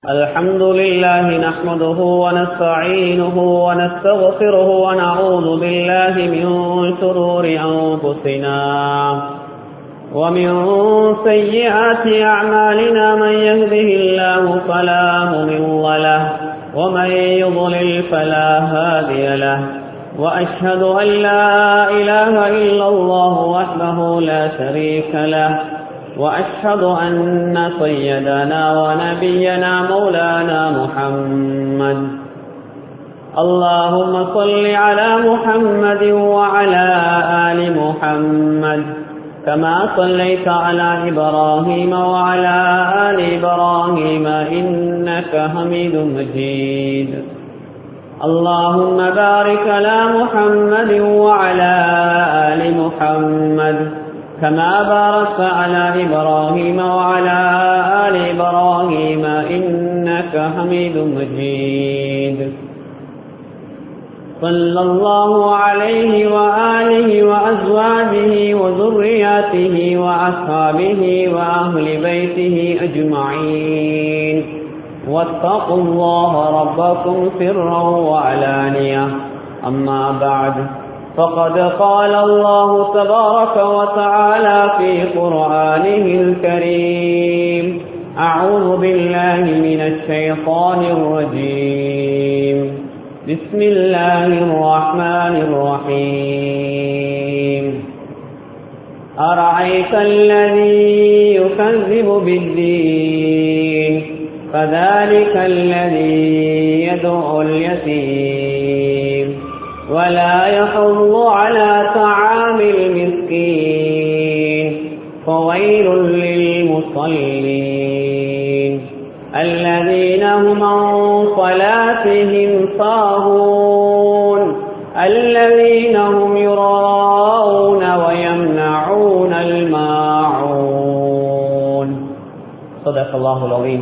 الحمد لله نحمده ونستعينه ونستغفره ونعوذ بالله من شرور أنفسنا ومن سيئات أعمالنا من يهده الله فلا مضل له ومن يضلل فلا هادي له وأشهد أن لا إله إلا الله وحده لا شريك له وأشهد أن سيدنا ونبينا مولانا محمد اللهم صل على محمد وعلى آل محمد كما صليت على إبراهيم وعلى آل إبراهيم إنك حميد مجيد اللهم بارك على محمد وعلى آل محمد كما باركت على إبراهيم وعلى آل إبراهيم إنك حميد مجيد صلى الله عليه وآله وأزواجه وذرياته وأصحابه وأهل بيته أجمعين واتقوا الله ربكم سرا وعلانية أما بعد فقد قال الله تبارك وتعالى في قرآنه الكريم أعوذ بالله من الشيطان الرجيم بسم الله الرحمن الرحيم أرأيت الذي يكذب بالدين فذلك الذي يدعو اليتيم ولا يحض على طعام المسكين فويل للمصلين الذين هم عن صلاتهم صاهون الذين هم يراءون ويمنعون الماعون صدق الله العظيم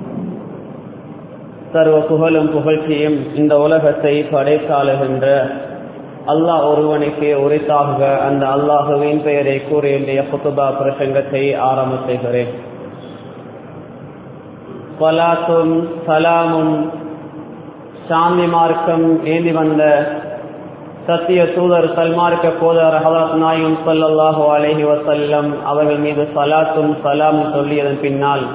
சர்வ புகழும் புகழ்ச்சியும் இந்த உலகத்தை படைத்தாளுகின்ற அல்லாஹ் ஒருவனுக்கு உரித்தாக அந்த அல்லாஹுவின் பெயரை கூறிய புத்துபா பிரசங்கத்தை ஆரம்ப செய்கிறேன் பலாத்தும் சலாமும் சாந்தி மார்க்கம் ஏந்தி வந்த சத்திய தூதர் சல்மார்க்க போதர் ஹவரத் நாயும் சல்லாஹூ அலஹி வசல்லம் அவர்கள் மீது சலாத்தும் சலாமும் சொல்லியதன் பின்னால்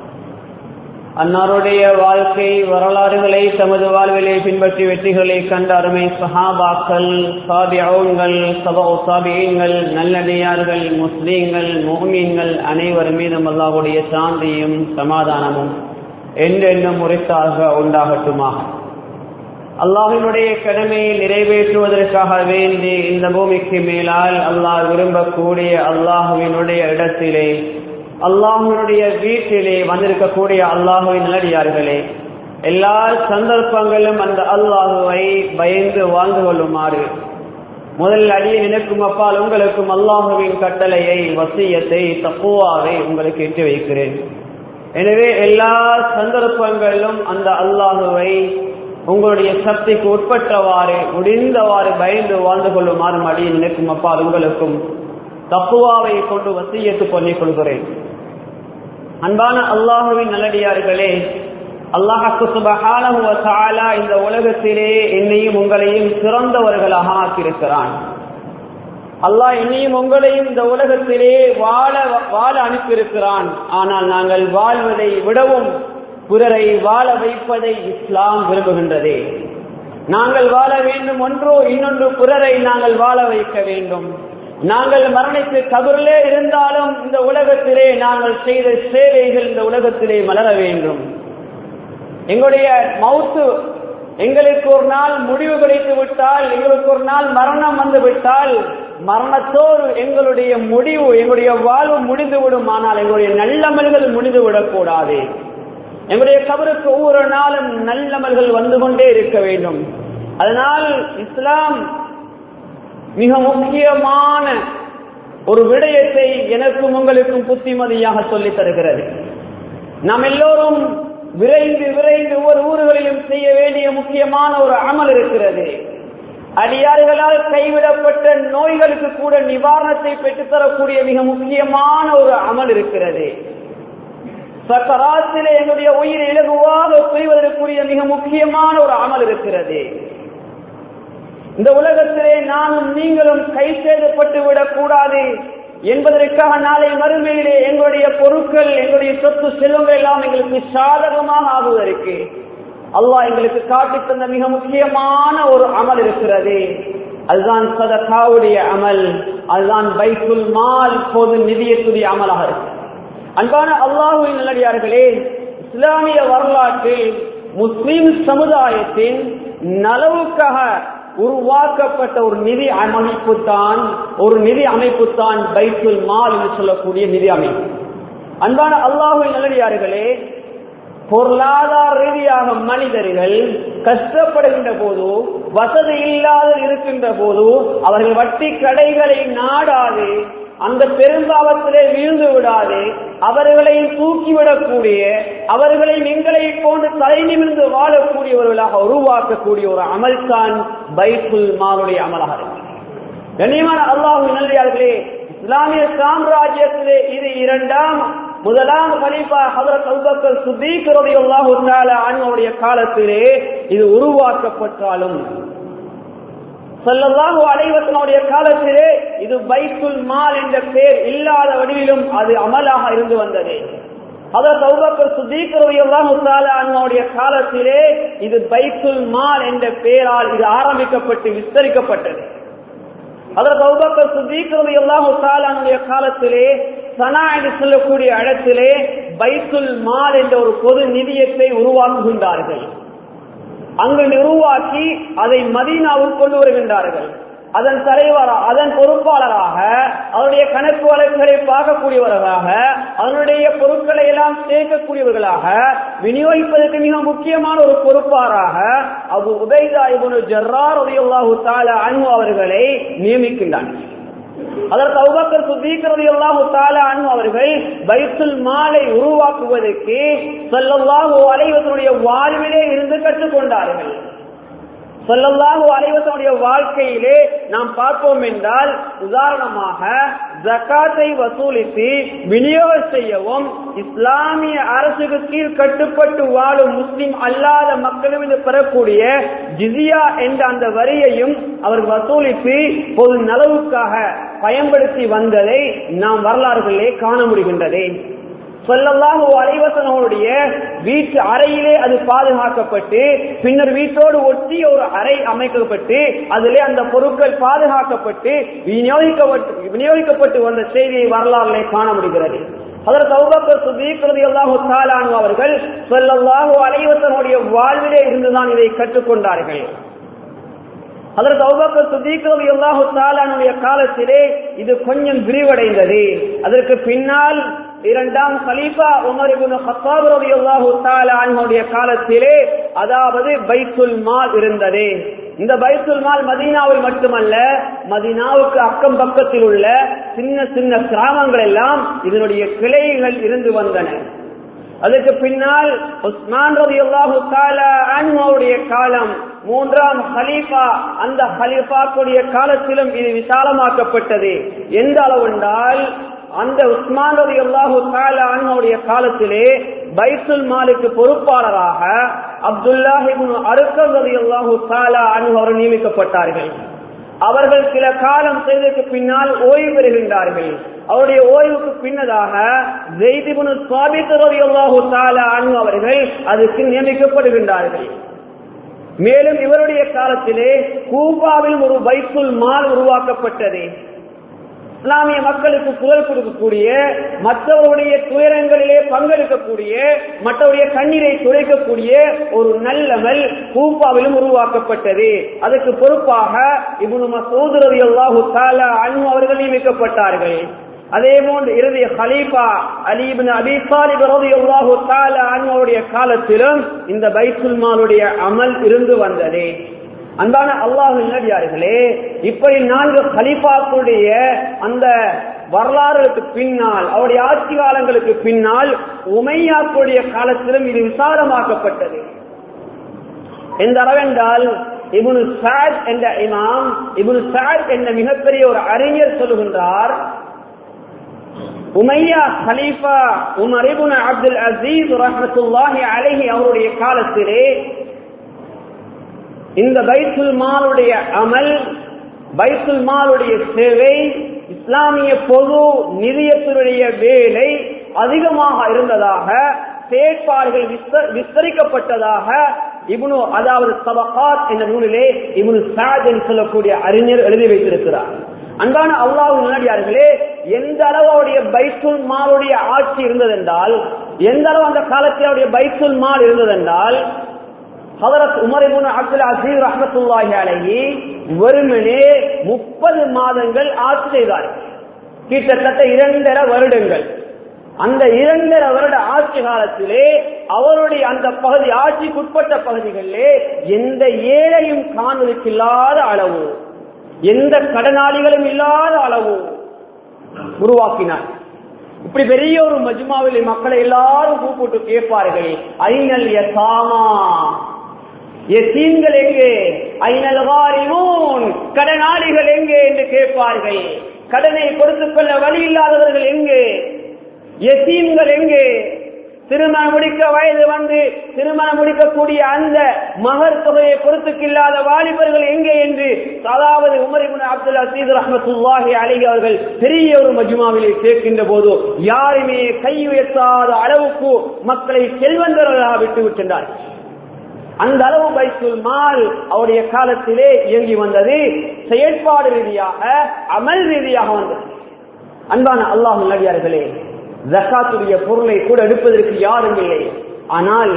அன்னாருடைய வாழ்க்கை வரலாறுகளை தமது வாழ்விலே பின்பற்றி வெற்றிகளை கண்ட அருமை சஹாபாக்கள் சாபியங்கள் சபோ சாபியங்கள் நல்லடியார்கள் முஸ்லீம்கள் மோமீன்கள் அனைவர் மீதும் அல்லாஹுடைய சாந்தியும் சமாதானமும் என்றென்றும் முறைத்தாக உண்டாகட்டுமாக அல்லாஹினுடைய கடமையை நிறைவேற்றுவதற்காக வேண்டி இந்த பூமிக்கு மேலால் அல்லாஹ் விரும்பக்கூடிய அல்லாஹுவினுடைய இடத்திலே அல்லாஹுடைய வீட்டிலே வந்திருக்கக்கூடிய அல்லாஹுவின் நல்லடியார்களே எல்லா சந்தர்ப்பங்களும் அந்த அல்லாஹுவை பயந்து வாழ்ந்து கொள்ளுமாறு முதல் அடியை நினைக்கும் அப்பால் உங்களுக்கும் அல்லாஹுவின் கட்டளையை வசியத்தை தப்புவாவை உங்களுக்கு எட்டு வைக்கிறேன் எனவே எல்லா சந்தர்ப்பங்களிலும் அந்த அல்லாஹுவை உங்களுடைய சக்திக்கு உட்பட்டவாறு முடிந்தவாறு பயந்து வாழ்ந்து கொள்ளுமாறு அடியை நினைக்கும் அப்பால் உங்களுக்கும் தப்புவாவை கொண்டு வசியத்து பண்ணிக் கொள்கிறேன் அன்பான அல்லாஹுவின் நல்லடியார்களே அல்லாஹு சுபஹானா இந்த உலகத்திலே என்னையும் உங்களையும் சிறந்தவர்களாக ஆக்கியிருக்கிறான் அல்லாஹ் என்னையும் உங்களையும் இந்த உலகத்திலே வாழ வாழ அனுப்பியிருக்கிறான் ஆனால் நாங்கள் வாழ்வதை விடவும் பிறரை வாழ வைப்பதை இஸ்லாம் விரும்புகின்றதே நாங்கள் வாழ வேண்டும் ஒன்றோ இன்னொன்று பிறரை நாங்கள் வாழ வைக்க வேண்டும் நாங்கள் மரணித்து கபரிலே இருந்தாலும் இந்த உலகத்திலே நாங்கள் செய்த சேவைகள் இந்த உலகத்திலே மலர வேண்டும் எங்களுடைய மவுத்து எங்களுக்கு ஒரு நாள் முடிவு கிடைத்து விட்டால் எங்களுக்கு ஒரு நாள் மரணம் வந்து விட்டால் மரணத்தோடு எங்களுடைய முடிவு எங்களுடைய வாழ்வு முடிந்துவிடும் ஆனால் எங்களுடைய நல்லமல்கள் முடிந்து விடக்கூடாது எங்களுடைய கபருக்கு ஒவ்வொரு நாளும் நல்லமல்கள் வந்து கொண்டே இருக்க வேண்டும் அதனால் இஸ்லாம் மிக முக்கியமான ஒரு விடயத்தை எனக்கும் உங்களுக்கும் புத்திமதியாக சொல்லித் தருகிறது நாம் எல்லோரும் விரைந்து விரைந்து ஒவ்வொரு ஊர்களிலும் செய்ய வேண்டிய முக்கியமான ஒரு அமல் இருக்கிறது அடியார்களால் கைவிடப்பட்ட நோய்களுக்கு கூட நிவாரணத்தை பெற்றுத்தரக்கூடிய மிக முக்கியமான ஒரு அமல் இருக்கிறது சக்கராத்திலே என்னுடைய உயிர் இலகுவாக முக்கியமான ஒரு அமல் இருக்கிறது இந்த உலகத்திலே நானும் நீங்களும் கை சேதப்பட்டு விடக் கூடாது என்பதற்காக நாளை மறுமையிலே எங்களுடைய பொருட்கள் எங்களுடைய சொத்து செல்வங்கள் எல்லாம் எங்களுக்கு சாதகமாக ஆகுவதற்கு அல்லாஹ் எங்களுக்கு காட்டி தந்த மிக முக்கியமான ஒரு அமல் இருக்கிறது அதுதான் சதகாவுடைய அமல் அதுதான் பைத்துல் மால் பொது நிதியத்துடைய அமலாக இருக்கு அன்பான அல்லாஹுவின் நல்லடியார்களே இஸ்லாமிய வரலாற்றில் முஸ்லிம் சமுதாயத்தின் நலவுக்காக உருவாக்கப்பட்ட ஒரு நிதி அமைப்பு தான் ஒரு நிதி அமைப்பு தான் பைத்துல் மால் என்று சொல்லக்கூடிய நிதி அமைப்பு அன்பான அல்லாஹுவின் நல்லடியார்களே பொருளாதார ரீதியாக மனிதர்கள் கஷ்டப்படுகின்ற போது வசதி இல்லாத இருக்கின்ற போது அவர்கள் வட்டி கடைகளை நாடாது அந்த பெரும்பாவத்திலே வீழ்ந்து விடாது அவர்களை தூக்கிவிடக்கூடிய அவர்களை எங்களை போன்று தலை நிமிர்ந்து வாழக்கூடியவர்களாக உருவாக்கக்கூடிய ஒரு அமல்தான் பைத்துல் மாலுடைய அமலாக இருக்கு கண்ணியமான அல்லாஹு நல்லியார்களே இஸ்லாமிய சாம்ராஜ்யத்திலே இது இரண்டாம் முதலாம் கலீஃபா ஹதரத் அபூபக்கர் சித்தீக் ரலியல்லாஹு தஆலா அன்ஹுடைய காலத்திலே இது உருவாக்கப்பட்டாலும் ஸல்லல்லாஹு அலைஹி வஸல்லுடைய காலத்திலே இது பைத்துல் மால் என்ற பெயர் இல்லாத வடிவிலும் அது அமலாக இருந்து வந்தது ஹதரத் அபூபக்கர் சித்தீக் ரலியல்லாஹு தஆலா அன்ஹுடைய காலத்திலே இது பைத்துல் மால் என்ற பெயரால் இது ஆரம்பிக்கப்பட்டு விஸ்தரிக்கப்பட்டது அதற்கு அபூபக்கர் சித்திக் ரலியல்லாஹு தஆலாவுடைய காலத்திலே சனா என்று சொல்லக்கூடிய இடத்திலே பைத்துல் மால் என்ற ஒரு பொது நிதியத்தை உருவாக்குகின்றார்கள் அங்கு உருவாக்கி அதை மதீனாவுக்கு கொண்டு வருகின்றார்கள் அதன் தலைவர் அதன் பொறுப்பாளராக அவருடைய கணக்கு வழக்குகளை பார்க்கக்கூடியவர்களாக அதனுடைய பொருட்களை எல்லாம் சேர்க்கக்கூடியவர்களாக விநியோகிப்பதற்கு மிக முக்கியமான ஒரு பொறுப்பாளராக அபு உபைதா இபுனு ஜர்ரார் ரலியல்லாஹு தஆலா அன்ஹு அவர்களை நியமிக்கின்றார்கள் அதற்கு அபூபக்கர் சித்தீக் ரலியல்லாஹு தஆலா அன்ஹு அவர்கள் பைத்துல் மாலை உருவாக்குவதற்கு ஸல்லல்லாஹு அலைஹி வஸல்லுடைய வாழ்விலே இருந்து கற்றுக்கொண்டார்கள் சொல்லல்லாஹு அலைவசனுடைய வாழ்க்கையிலே நாம் பார்ப்போம் என்றால் உதாரணமாக ஜக்காத்தை வசூலித்து விநியோகம் செய்யவும் இஸ்லாமிய அரசுக்கு கீழ் கட்டுப்பட்டு வாழும் முஸ்லிம் அல்லாத மக்களும் இது பெறக்கூடிய ஜிசியா என்ற அந்த வரியையும் அவர் வசூலித்து பொது நலவுக்காக பயன்படுத்தி வந்ததை நாம் வரலாறுகளிலே காண முடிகின்றது சொல்லல்லாஹு அலைவசனுடைய வீட்டு அறையிலே அது பாதுகாக்கப்பட்டு பின்னர் வீட்டோடு ஒட்டி ஒரு அறை அமைக்கப்பட்டு அதிலே அந்த பொருட்கள் பாதுகாக்கப்பட்டு விநியோகிக்கப்பட்டு விநியோகிக்கப்பட்டு வந்த செய்தியை வரலாறுலே காண முடிகிறது அதற்கு அவுபக்கர் சுதீக் ரலியல்லாஹு தஆலா அன்ஹு அவர்கள் ஸல்லல்லாஹு அலைஹி வஸல்லுடைய வாழ்விலே இருந்துதான் இதை கற்றுக்கொண்டார்கள் அதற்கு அவுபக்கர் சுதீக் ரலியல்லாஹு தஆலா அன்ஹுடைய காலத்திலே இது கொஞ்சம் விரிவடைந்தது அதற்கு பின்னால் இரண்டாம் கலீஃபா உமர் இப்னு கத்தாப் ரலியல்லாஹு தஆலா அன்ஹுடைய காலத்திலே அதாவது பைத்துல் மால் இருந்தது இந்த பைத்துல் மால் மதீனாவில் மட்டுமல்ல மதீனாவுக்கு அக்கம் பக்கத்தில் உள்ள சின்ன சின்ன கிராமங்கள் எல்லாம் இதனுடைய கிளைகள் இருந்து வந்தன அதுக்கு பின்னால் உஸ்மான் ரலியல்லாஹு தஆலா அன்ஹுடைய காலம் மூன்றாம் ஹலீஃபா அந்த ஹலீஃபாக்குடைய காலத்திலும் இது விசாலமாக்கப்பட்டது எந்த அளவு என்றால் அந்த உஸ்மான் ரதி அல்லாஹு அன்னுடைய காலத்திலே பைத்துல் மாலுக்கு பொறுப்பாளராக அப்துல்லாஹிபின் அருக்கம் ரதி அல்லாஹு அன்ஹு அவர் நியமிக்கப்பட்டார்கள் அவர்கள் சில காலம் செய்ததற்கு பின்னால் ஓய்வு பெறுகின்றார்கள் அவருடைய ஓய்வுக்கு பின்னதாக ஜெய்திபுனு சுவாபித் ரதி அல்லாஹு அன்ஹு அவர்கள் அதுக்கு நியமிக்கப்படுகின்றார்கள் மேலும் இவருடைய காலத்திலே கூபாவில் ஒரு பைத்துல் மால் உருவாக்கப்பட்டது இஸ்லாமிய மக்களுக்கு புகழ் கொடுக்கக்கூடிய மற்றவருடைய துயரங்களிலே பங்கெடுக்கக்கூடிய மற்றவருடைய கண்ணீரை துடைக்கக்கூடிய ஒரு நல்லமல் கூப்பாவிலும் உருவாக்கப்பட்டது அதற்கு பொறுப்பாக இபுனு மசூத் ரலியல்லாஹு தஆலா அன்ஹு அவர்கள் நியமிக்கப்பட்டார்கள் அதே போன்று இறுதி ஹலீஃபா அலிபின் அபி தாலிப் ரலியல்லாஹு தஆலா அன்ஹுடைய காலத்திலும் இந்த பைத்துல் மாலுடைய அமல் இருந்து வந்தது அன்பான அல்லாஹு நடிகார்களே இப்படி நான்கு ஹலிஃபாக்களுடைய அந்த வரலாறுகளுக்கு பின்னால் அவருடைய ஆட்சி காலங்களுக்கு பின்னால் உமையாக்களுடைய காலத்திலும் இது விசாரமாக்கப்பட்டது எந்த அளவென்றால் இபுனு சாத் என்ற இமாம் இபுனு சாத் என்ற மிகப்பெரிய ஒரு அறிஞர் சொல்லுகின்றார் உமையா ஹலீஃபா உமர் இபுன் அப்துல் அசீஸ் ரஹமத்துல்லாஹி அலைஹி அவருடைய காலத்திலே இந்த பைத்துல் மாலுடைய அமல் பைத்துல் மாலுடைய சேவை இஸ்லாமிய பொது நிதியத்தினுடைய வேலை அதிகமாக இருந்ததாக செயற்பாடுகள் விஸ்தரிக்கப்பட்டதாக இப்னு அதாவது சபகாத் என்ற நூலிலே இப்னு சாத் என்று சொல்லக்கூடிய அறிஞர் எழுதி வைத்திருக்கிறார் அன்பான அல்லாஹ் முன்னாடியார்களே எந்த அளவு அவருடைய பைத்துல் மாலுடைய ஆட்சி இருந்ததென்றால் எந்த அளவு அந்த காலத்தில் அவருடைய பைத்துல் மால் இருந்ததென்றால் ஹதரத் உமர் இப்னு அப்துல் அசீஸ் ரஹ்மத்துல்லாஹி அலைஹி வெறுமனே முப்பது மாதங்கள் ஆட்சி செய்தார் கிட்டத்தட்ட இரண்டரை வருடங்கள் அந்த இரண்டரை வருட ஆட்சி காலத்திலே அவருடைய அந்த பகுதி ஆட்சிக்குட்பட்ட பகுதிகளிலே எந்த ஏழையும் காணுவதற்கு இல்லாத அளவு எந்த கடனாளிகளும் இல்லாத அளவு உருவாக்கினார் இப்படி பெரிய ஒரு மஜ்மாவில் மக்களை எல்லாரும் கூப்பிட்டு கேட்பார்கள் ஐநல் யசாமா எத்தீன்கள் எங்கே ஐநல் வாரிமூன் கடனாளிகள் எங்கே என்று கேட்பார்கள் கடனை கொடுத்துக் கொள்ள வழி இல்லாதவர்கள் எங்கே எத்தீன்கள் எங்கே திருமணம் முடிக்க வயது வந்து திருமணம் முடிக்கக்கூடிய அந்த மகர் தொகையை பொறுத்துக்கு இல்லாத வாலிபர்கள் எங்கே என்று அதாவது உமரிபுன் அப்துல் அசீத் ரஹமத்துல்லாஹி அலிஹி அவர்கள் பெரிய ஒரு மஜ்மாவிலே கேட்கின்ற போது யாருமே கை உயர்த்தாத அளவுக்கு மக்களை செல்வந்தர்களாக விட்டு விட்டுள்ளார்கள் அந்த அளவு பைத்துல் மால் அவருடைய காலத்திலே இயங்கி வந்தது செயற்பாடு ரீதியாக அமல் ரீதியாக வந்தது அன்பான அல்லாஹ் நடிகார்களே ஜக்காத்துடைய பொருளை கூட எடுப்பதற்கு யாரும் இல்லை ஆனால்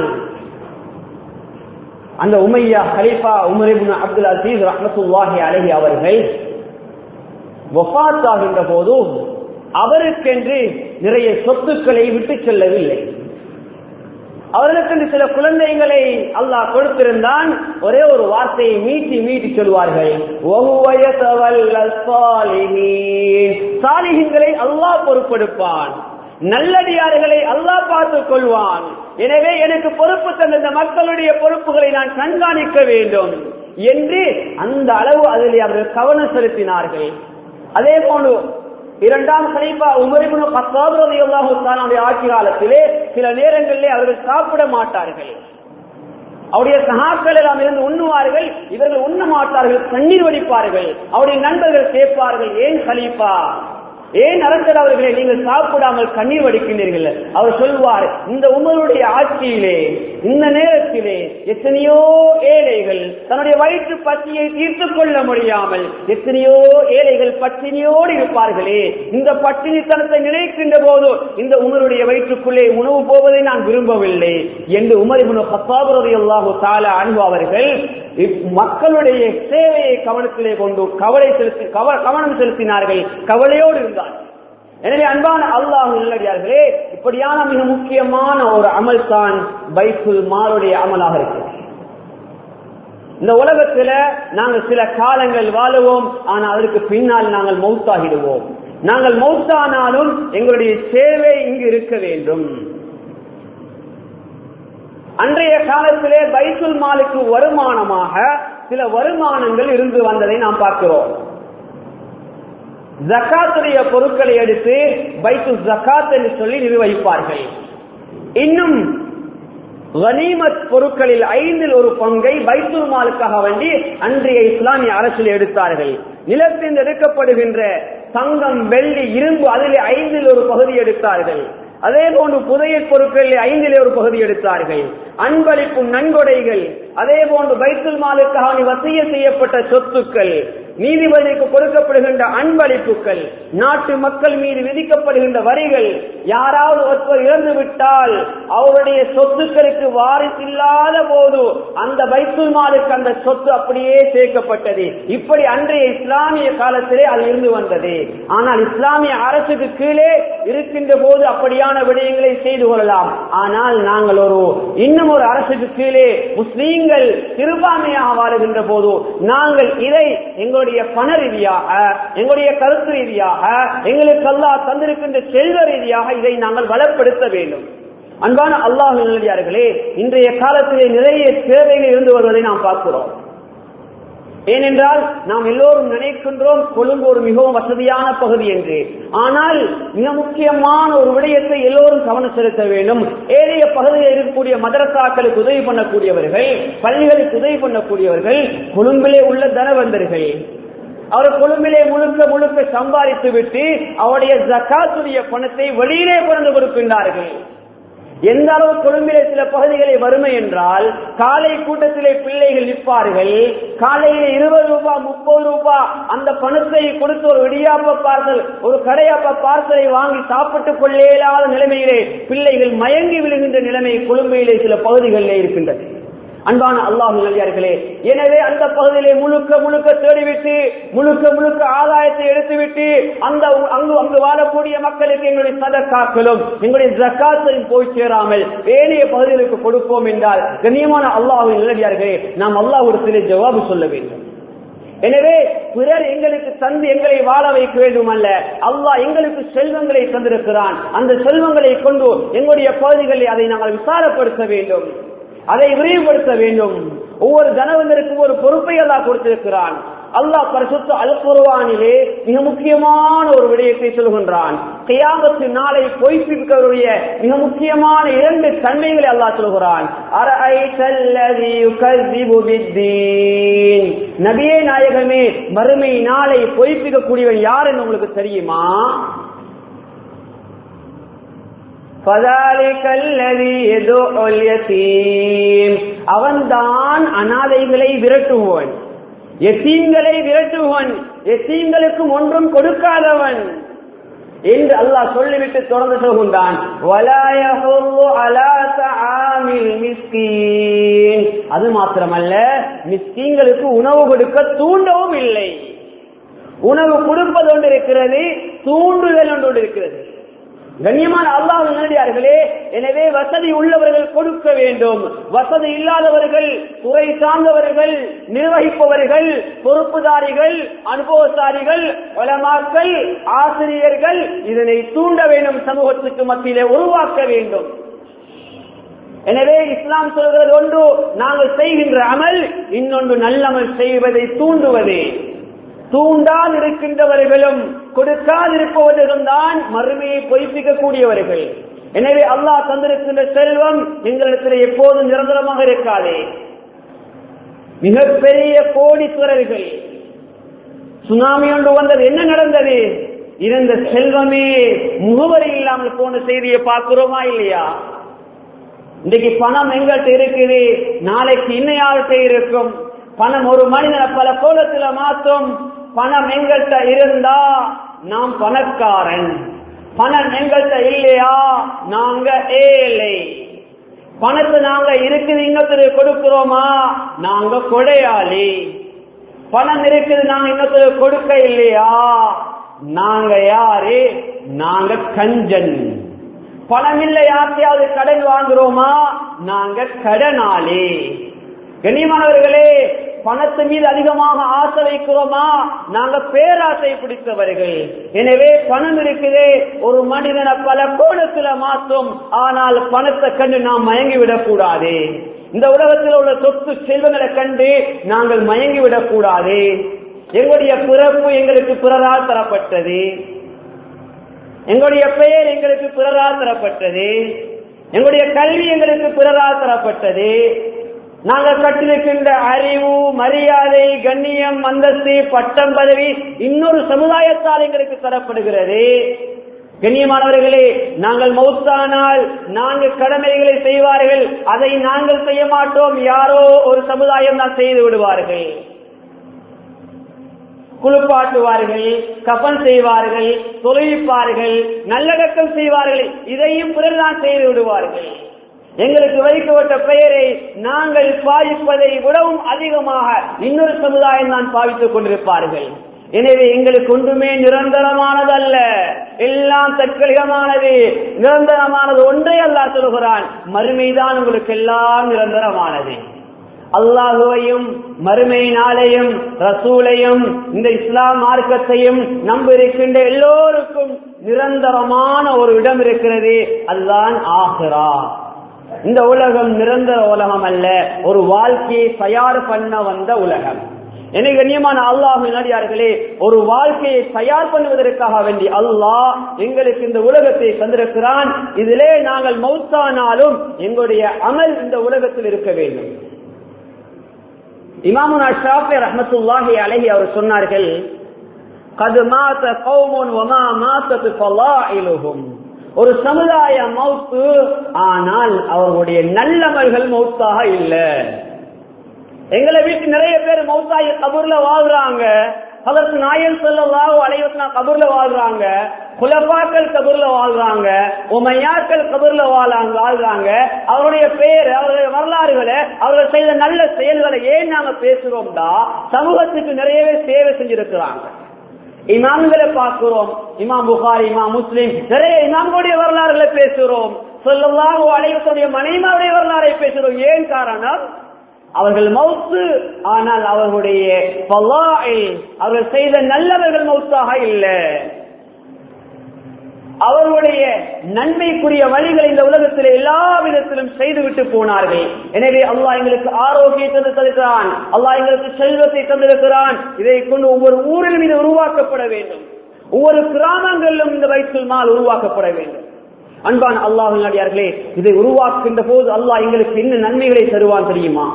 அந்த உமையா ஹலீஃபா உமரிபுன் அப்துல் அசீஸ் ரஹமத்துல்லாஹி அலஹி அவர்கள் வஃத் ஆகின்ற போது அவருக்கென்று நிறைய சொத்துக்களை விட்டு செல்லவில்லை அவர்களுக்கு சில குழந்தைகளை அல்லாஹ் கொடுத்திருந்தான் ஒரே ஒரு வார்த்தையை மீட்டி மீட்டி சொல்வார்கள் சாலிகின்களை அல்லாஹ் பொறுப்பெடுப்பான் நல்லடியார்களை அல்லாஹ் பார்த்துக் கொள்வான் எனவே எனக்கு பொறுப்பு தந்த இந்த மக்களுடைய பொறுப்புகளை நான் கண்காணிக்க வேண்டும் என்று அந்த அளவு அதில் அவர்கள் கவனம் செலுத்தினார்கள் அதே போன்று இரண்டாம் கலீஃபா உமரிபுன் பத்தாவது ரலியல்லாஹு ஆட்சி காலத்திலே சில நேரங்களிலே அவர்கள் சாப்பிட மாட்டார்கள் அவருடைய சகாக்கள் எல்லாம் இருந்து உண்ணுவார்கள் இவர்கள் உண்ண மாட்டார்கள் கண்ணீர் வடிப்பார்கள் அவருடைய நண்பர்கள் கேட்பார்கள் ஏன் கலீஃபா ஏன் அரசர் அவர்களை நீங்கள் சாப்பிடாமல் கண்ணீர் வடிக்கின்றீர்கள் அவர் சொல்வார் இந்த உமருடைய ஆட்சியிலே இந்த நேரத்திலே எத்தனையோ ஏழைகள் தன்னுடைய வயிற்று பசியை தீர்த்துக் கொள்ள முடியாமல் எத்தனையோ ஏழைகள் பட்டினியோடு இருப்பார்களே இந்த பட்டினித்தனத்தை நினைக்கின்ற போது இந்த உமருடைய வயிற்றுக்குள்ளே உணவு போவதை நான் விரும்பவில்லை என்று உமரிபுன பத்தாபுரதி அல்லாஹு தால அன்பு அவர்கள் மக்களுடைய சேவையை கவனத்திலே கொண்டு கவலை செலுத்தி கவனம் செலுத்தினார்கள் கவலையோடு இருந்தார் எனவே அன்பான அல்லாஹ் நல்லடியார்களே இப்படியான மிக முக்கியமான ஒரு அமல் தான் பைத்துல் மாலுடைய அமலாக இருக்கிறது இந்த உலகத்துல நாங்கள் சில காலங்கள் வாழுவோம் ஆனால் அதற்கு பின்னால் நாங்கள் மௌத்தாகிடுவோம் நாங்கள் மௌத்தானாலும் எங்களுடைய சேவை இங்கு இருக்க வேண்டும் அன்றைய காலத்திலே பைத்துல் மாலுக்கு வருமானமாக சில வருமானங்கள் இருந்து வந்ததை நாம் பார்க்கிறோம் ஜக்காத்துடைய பொருட்களை எடுத்து பைத்து ஜக்காத் என்று சொல்லி நிர்வகிப்பார்கள் இன்னும் கனிமத் பொருட்களில் ஐந்தில் ஒரு பங்கை பைத்துல் மாலுக்காக வேண்டி அன்றைய இஸ்லாமிய அரசில் எடுத்தார்கள் நிலத்தில் எடுக்கப்படுகின்ற தங்கம் வெள்ளி இரும்பு அதில் ஐந்தில் ஒரு பகுதி எடுத்தார்கள் அதே போன்று புதைய பொருட்களில் ஐந்திலே ஒரு பகுதி எடுத்தார்கள் அன்பளிப்பும் நன்கொடைகள் அதே போன்று பைத்துல் மாலுக்காக வசிய செய்யப்பட்ட சொத்துக்கள் நீதிபதிக்கு கொடுக்கப்படுகின்ற அன்பளிப்புகள் நாட்டு மக்கள் மீது விதிக்கப்படுகின்ற வரிகள் யாராவது ஒருவர் இறந்து விட்டால் அவருடைய சொத்துக்களுக்கு வாரிசில்லாத போது அந்த பைத்துல் மாலுக்கு அந்த சொத்து அப்படியே சேர்க்கப்பட்டது இப்படி அன்றைய இஸ்லாமிய காலத்திலே அது இருந்து வந்தது ஆனால் இஸ்லாமிய அரசுக்கு கீழே இருக்கின்ற போது அப்படியான விடயங்களை செய்து கொள்ளலாம் ஆனால் நாங்கள் ஒரு இன்னும் ஒரு அரசுக்கு கீழே முஸ்லீம்கள் சிறுபான்மையாக வாழுகின்ற போது நாங்கள் இதை எங்களுடைய பண ரீதியாக எங்களுடைய கருத்து ரீதியாக எங்களுக்கு அல்லாஹ் தந்திருக்கின்ற செல்வ ரீதியாக இதை நாங்கள் வளப்படுத்த வேண்டும் அன்பான அல்லாஹ் நல்லடியார்களே இன்றைய காலத்திலே நிறைய சேவைகள் இருந்து வருவதை நாம் பார்க்கிறோம் ஏனென்றால் நாம் எல்லோரும் நினைக்கின்றோம் கொழும்பு ஒரு மிகவும் வசதியான பகுதி என்று ஆனால் மிக முக்கியமான ஒரு விடயத்தை எல்லோரும் கவனம் செலுத்த வேண்டும் ஏழைய பகுதியில் இருக்கக்கூடிய மதரசாக்களுக்கு உதவி பண்ணக்கூடியவர்கள் பள்ளிகளுக்கு உதவி பண்ணக்கூடியவர்கள் கொழும்பிலே உள்ள தனவந்தர்கள் அவர் கொழும்பிலே முழுக்க முழுக்க சம்பாதித்து விட்டு அவருடைய ஜக்காத்துடைய பணத்தை வெளியிலே கொண்டு கொடுக்கின்றார்கள் எந்த அளவு கொழும்பிலே சில பகுதிகளை வறுமை என்றால் காலை கூட்டத்திலே பிள்ளைகள் நிற்பார்கள் காலையில இருபது ரூபாய் முப்பது ரூபாய் அந்த பணத்தை கொடுத்து ஒரு இடியாப்ப பார்சல் ஒரு கடையாப்ப பார்சலை வாங்கி சாப்பிட்டுக் கொள்ளே இல்லாத நிலைமையிலே பிள்ளைகள் மயங்கி விழுகின்ற நிலைமை கொழும்பிலே சில பகுதிகளிலே இருக்கின்றது அன்பான அல்லாஹ் நல்லியார்களே எனவே அந்த பகுதியிலே முழுக்க முழுக்க தேடிவிட்டு முழுக்க முழுக்க ஆதாயத்தை எடுத்துவிட்டு அந்த அங்கு அங்கு வாழக்கூடிய மக்களுக்கு எங்களுடைய சதக்காக்களும் எங்களுடைய ஜக்காத்தையும் போய் சேராமல் ஏனைய பகுதிகளுக்கு கொடுப்போம் என்றால் கண்ணியமான அல்லாஹின் நல்லடியார்களே நாம் அல்லாஹ் ஜவாபு சொல்ல வேண்டும் எனவே பிறர் எங்களுக்கு தந்து எங்களை வாழ வைக்க வேண்டும் அல்ல அல்லாஹ் எங்களுக்கு செல்வங்களை தந்திருக்கிறான் அந்த செல்வங்களை கொண்டு எங்களுடைய பகுதிகளில் அதை நாங்கள் விசாரப்படுத்த வேண்டும் அதை விரிவுபடுத்த வேண்டும் ஒவ்வொரு தனவந்தருக்கும் ஒரு பொறுப்பை அல்லாஹ் கொடுத்திருக்கிறான் அல்லாஹ் பரிசுத்த அல் குர்வானிலே மிக முக்கியமான ஒரு விடயத்தை சொல்கின்றான் கியாமத்து நாளை பொய்ப்பிப்பவருடைய மிக முக்கியமான இரண்டு தன்மைகளை அல்லாஹ் சொல்கிறான் நபியே நாயகமே மறுமை நாளை பொய்ப்பிக்கக்கூடியவன் யார் என்று உங்களுக்கு தெரியுமா அவன்தான் அனாதைகளை விரட்டுவோன் எத்தீன்களை விரட்டுவோன் எத்தீன்களுக்கும் ஒன்றும் கொடுக்காதவன் என்று அல்லாஹ் சொல்லிவிட்டு தொடர்ந்து சொல்கின்றான் அது மாத்திரமல்ல மிஸ்கீன்களுக்கு உணவு கொடுக்க தூண்டவும் இல்லை உணவு கொடுப்பது ஒன்று இருக்கிறது தூண்டுதல் ஒன்று இருக்கிறது கண்ணியமான அல்லாஹ் நேரடியார்களே எனவே வசதி உள்ளவர்கள் கொடுக்க வேண்டும் வசதி இல்லாதவர்கள் துறை சார்ந்தவர்கள் நிர்வகிப்பவர்கள் பொறுப்புதாரிகள் அனுபவசாரிகள் வளமாக்கள் ஆசிரியர்கள் இதனை தூண்ட வேண்டும் சமூகத்துக்கு மத்தியிலே உருவாக்க வேண்டும் எனவே இஸ்லாம் சொல்கிறது ஒன்று நாங்கள் செய்கின்ற அமல் இன்னொன்று நல்லமல் செய்வதை தூண்டுவதே தூண்டால் இருக்கின்றவர்களும் கொடுக்காதிருப்பவர்களும் தான் மறுமையை பொய்ப்பிக்கக்கூடியவர்கள் எனவே அல்லாஹ் தந்திருக்கின்ற செல்வம் எங்களிடத்தில் எப்போதும் நிரந்தரமாக இருக்காதே மிகப்பெரிய கோடீஸ்வரர்கள் சுனாமி ஒன்று வந்தது என்ன நடந்தது இருந்த செல்வமே முகவரி இல்லாமல் போன செய்தியை பார்க்கிறோமா இல்லையா இன்றைக்கு பணம் எங்கள்கிட்ட இருக்குது நாளைக்கு இன்னையாள்கிட்ட இருக்கும் பணம் ஒரு மனிதனை பல கோலத்துல மாற்றும் பணம் எங்கள்கிட்ட இருந்தா நாம் பணக்காரன் பணம் எங்கள்கிட்ட இல்லையா நாங்க ஏழை பணத்தை நாங்க இருக்குது இன்னொருத்தர் கொடுக்கிறோமா நாங்க கொடையாளி பணம் இருக்குது நாங்க இன்னொருத்தர் கொடுக்க இல்லையா நாங்க யாரு நாங்க கஞ்சன் பணம் இல்லை யார்த்தையாவது கடன் வாங்குறோமா நாங்க கடனாளி கண்ணியமானவர்களே பணத்து மீது அதிகமாக ஆசை வைக்கிறோமா நாங்க பேராசை பிடித்தவர்கள் எனவே பணம் இருக்குதே ஒரு மனிதனை பல கோணத்துல மாற்றும் ஆனால் பணத்தை கண்டு நாம் மயங்கி விடக்கூடாது இந்த உலகத்தில் உள்ள சொத்து செல்வங்களை கண்டு நாங்கள் மயங்கி விடக்கூடாது எங்களுடைய பிறப்பு எங்களுக்கு பிறரால் தரப்பட்டது எங்களுடைய பெயர் எங்களுக்கு பிறரால் தரப்பட்டது எங்களுடைய கல்வி எங்களுக்கு பிறரால் தரப்பட்டது நாங்கள் கட்டிருக்கின்ற அறிவு மரியாதை கண்ணியம் அந்தஸ்து பட்டம் பதவி இன்னொரு சமுதாயத்தால் எங்களுக்கு தரப்படுகிறது கண்ணியமானவர்களே நாங்கள் மௌத்தானால் நான்கு கடமைகளை செய்வார்கள் அதை நாங்கள் செய்ய மாட்டோம் யாரோ ஒரு சமுதாயம் தான் செய்து விடுவார்கள் குளிப்பாட்டுவார்கள் கப்பல் செய்வார்கள் தொழில்ப்பார்கள் நல்லடக்கம் செய்வார்கள் இதையும் பிறர்தான் செய்து விடுவார்கள் எங்களுக்கு வைக்கப்பட்ட பெயரை நாங்கள் பாவிப்பதை விடவும் அதிகமாக இன்னொரு சமுதாயம் தான் பாவித்துக் கொண்டிருப்பார்கள் எனவே எங்களுக்கு ஒன்றுமே நிரந்தரமானதல்ல எல்லாம் தற்காலிகமானது நிரந்தரமானது ஒன்றே அல்லா சொல்கிறான் மறுமைதான் உங்களுக்கு எல்லாம் நிரந்தரமானது அல்லாஹுவையும் மறுமை நாளையும் ரசூலையும் இந்த இஸ்லாம் மார்க்கத்தையும் நம்பியிருக்கின்ற எல்லோருக்கும் நிரந்தரமான ஒரு இடம் இருக்கிறது அதுதான் ஆகிறா இந்த உலகம் நிரந்தர உலகம் அல்ல ஒரு வாழ்க்கையை தயார் பண்ண வந்த உலகம் என்னை கண்ணியமான அல்லாஹ் நடிகார்களே ஒரு வாழ்க்கையை தயார் பண்ணுவதற்காக வேண்டி அல்லாஹ் எங்களுக்கு இந்த உலகத்தை தந்திருக்கிறான் இதிலே நாங்கள் மௌத்தானாலும் எங்களுடைய அமல் இந்த உலகத்தில் இருக்க வேண்டும் இமாமுனா ஷாஃபி ரஹமத்துல்லாஹி அலஹி அவர் சொன்னார்கள் கது மாத்த கௌமுன் வமா மாத்தத்து ஃபலாயிலுஹும் ஒரு சமுதாய மௌத்து ஆனால் அவர்களுடைய நல்லமல்கள் மௌத்தாக இல்லை எங்களை வீட்டு நிறைய பேர் மௌத்தாயி கபூர்ல வாழ்றாங்க அதற்கு நாயன் சொல்லலாம் அலைவத்னா கபூர்ல வாழ்றாங்க குலப்பாக்கள் கபூர்ல வாழ்றாங்க உமையாக்கள் கபூர்ல வாழாங்க வாழ்றாங்க அவருடைய பேர் அவருடைய வரலாறுகளை அவர்கள் செய்த நல்ல செயல்களை ஏன் நாங்க பேசுறோம்டா சமூகத்துக்கு நிறையவே சேவை செஞ்சிருக்கிறாங்க இமாம்களை பார்க்கிறோம் இமாம் புகாரி இமாம் முஸ்லிம் நிறைய இமாம்களுடைய வரலாறுகளை பேசுறோம் சொல்லலாம் அலைவத்துடைய மனைமாவுடைய வரலாறை பேசுறோம் ஏன் காரணம் அவர்கள் மௌத்து ஆனால் அவர்களுடைய அவர்கள் செய்த நல்லவர்கள் மௌத்தாக இல்லை அவர்களுடைய நன்மைக்குரிய வழிகளை இந்த உலகத்தில் எல்லா விதத்திலும் செய்துவிட்டு போனார்கள் எனவே அல்லாஹ் எங்களுக்கு ஆரோக்கியத்தை தந்திருக்கிறான் அல்லாஹ் எங்களுக்கு செல்வத்தை தந்திருக்கிறான் இதை கொண்டு ஒவ்வொரு ஊரிலும் இது உருவாக்கப்பட வேண்டும் ஒவ்வொரு கிராமங்களிலும் இந்த வயிற்றில் மால் உருவாக்கப்பட வேண்டும் அன்பான் அல்லாஹ் நடிகார்களே இதை உருவாக்குகின்ற போது அல்லாஹ் எங்களுக்கு என்ன நன்மைகளை தருவான் தெரியுமா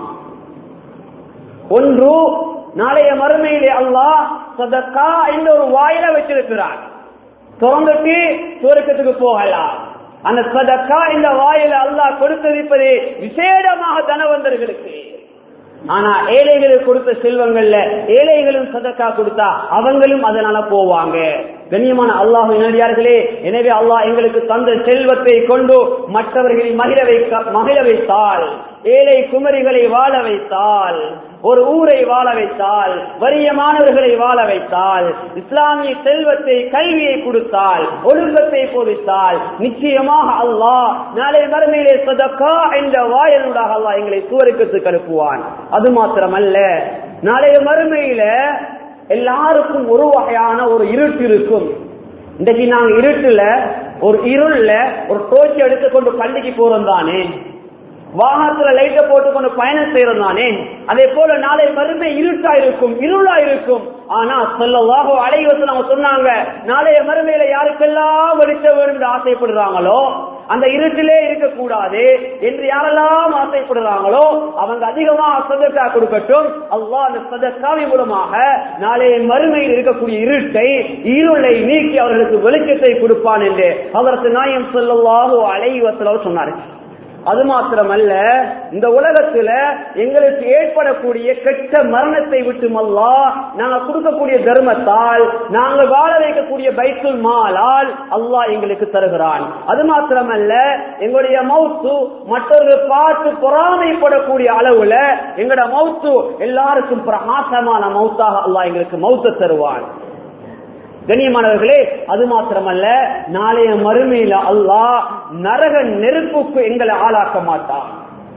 ஒன்று நாளைய மறுமையிலே அல்லாஹ் சதக்கா என்ற ஒரு வாயில வச்சிருக்கிறான் திறந்துட்டு சுவர்க்கத்துக்கு போகலாம் அந்த சதக்கா இந்த வாயில அல்லாஹ் கொடுத்திருப்பது விசேடமாக தனவந்தர்களுக்கு ஆனா ஏழைகளுக்கு கொடுத்த செல்வங்கள்ல ஏழைகளும் சதக்கா கொடுத்தா அவங்களும் அதனால போவாங்க கண்ணியமான அல்லாஹ் நேரடியார்களே எனவே அல்லாஹ் எங்களுக்கு தந்த செல்வத்தை கொண்டு மற்றவர்களை மகிழ வைக்க மகிழ வைத்தால் ஏழை குமரிகளை வாழ வைத்தால் ஒரு ஊரை வாழ வைத்தால் வறிய மாணவர்களை வாழ வைத்தால் இஸ்லாமிய செல்வத்தை கல்வியை கொடுத்தால் ஒழுங்கத்தை போதித்தால் நிச்சயமாக அல்லாஹ் நாளை மறுமையிலே சதக்கா என்ற வாயலூடாக அல்லாஹ் எங்களை சுவருக்கத்துக்கு அனுப்புவான் அது மாத்திரமல்ல நாளைய மறுமையில எல்லாருக்கும் ஒரு வகையான ஒரு இருட்டு இருக்கும் இன்றைக்கு நாங்க இருட்டுல ஒரு இருள்ல ஒரு டோச்சி எடுத்துக்கொண்டு பள்ளிக்கு போறோம் தானே வாகனத்துல லைட்ட போட்டுக்கொண்டு பயணம் செய்யறோம் தானே அதே போல நாளை மறுமை இருட்டா இருக்கும் இருளா இருக்கும் ஆனா சொல்லவாக அலைவசம் அவங்க சொன்னாங்க நாளைய மறுமையில யாருக்கெல்லாம் வெளிச்ச வேண்டும் என்று ஆசைப்படுறாங்களோ அந்த இருட்டிலே இருக்கக்கூடாது என்று யாரெல்லாம் ஆசைப்படுறாங்களோ அவங்க அதிகமா சதக்கா கொடுக்கட்டும் அல்லாஹ் அந்த சதக்காவி மூலமாக நாளைய மறுமையில் இருக்கக்கூடிய இருட்டை இருளை நீக்கி அவர்களுக்கு வெளிச்சத்தை கொடுப்பான் என்று அவருக்கு நாயம் சொல்லவாக அலைவசல சொன்னார்கள் அது மாத்திரமல்ல இந்த உலகத்துல எங்களுக்கு ஏற்படக்கூடிய கெட்ட மரணத்தை விட்டு மல்லா நாங்க கொடுக்கக்கூடிய தர்மத்தால் நாங்க வாழ வைக்கக்கூடிய பைத்துல் மாலால் அல்லாஹ் எங்களுக்கு தருகிறான் அது மாத்திரமல்ல எங்களுடைய மவுத்து மற்றவர்கள் பார்த்து பொறாமைப்படக்கூடிய அளவுல எங்களோட மவுத்து எல்லாருக்கும் பிரகாசமான மவுத்தாக அல்லாஹ் எங்களுக்கு மவுத்த தருவான் கண்ணியமானவர்களே அது மாத்திரமல்ல நாளைய மறுமையில அல்லாஹ் நரக நெருப்புக்கு எங்களை ஆளாக்க மாட்டான்